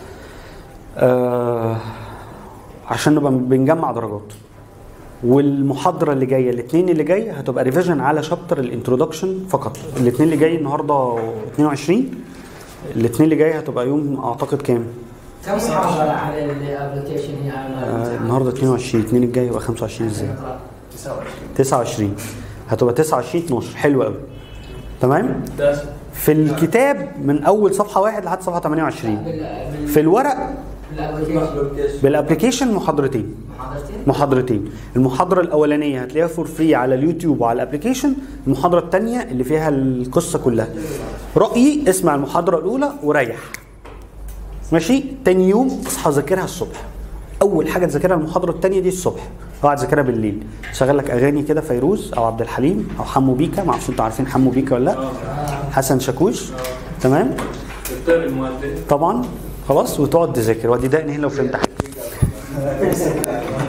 آه عشان نبقى بنجمع درجات والمحاضره اللي جايه الاثنين اللي جاي هتبقى ريفيجن على شابتر الانترودكشن فقط الاثنين اللي جاي النهارده 22 الاثنين اللي جاي هتبقى يوم اعتقد كام كم محاضره على الابلكيشن هي آه النهارده 22 الاثنين الجاي يبقى 25 ازاي 29 29 هتبقى 29 12 حلو قوي تمام في الكتاب من اول صفحه واحد لحد صفحه 28 في الورق الابلكيشن بالابلكيشن محاضرتين محاضرتين محاضرتين المحاضره الاولانيه هتلاقيها فور فري على اليوتيوب وعلى الابلكيشن المحاضره الثانيه اللي فيها القصه كلها رايي اسمع المحاضره الاولى وريح ماشي تاني يوم اصحى ذاكرها الصبح اول حاجه تذاكرها المحاضره الثانيه دي الصبح اقعد ذاكرها بالليل شغل لك اغاني كده فيروز او عبد الحليم او حمو بيكا ما اعرفش انتوا عارفين حمو بيكا ولا لا حسن شاكوش تمام دكتور المؤدب طبعا خلاص وتقعد تذاكر ودي دقني هنا لو فهمت حاجه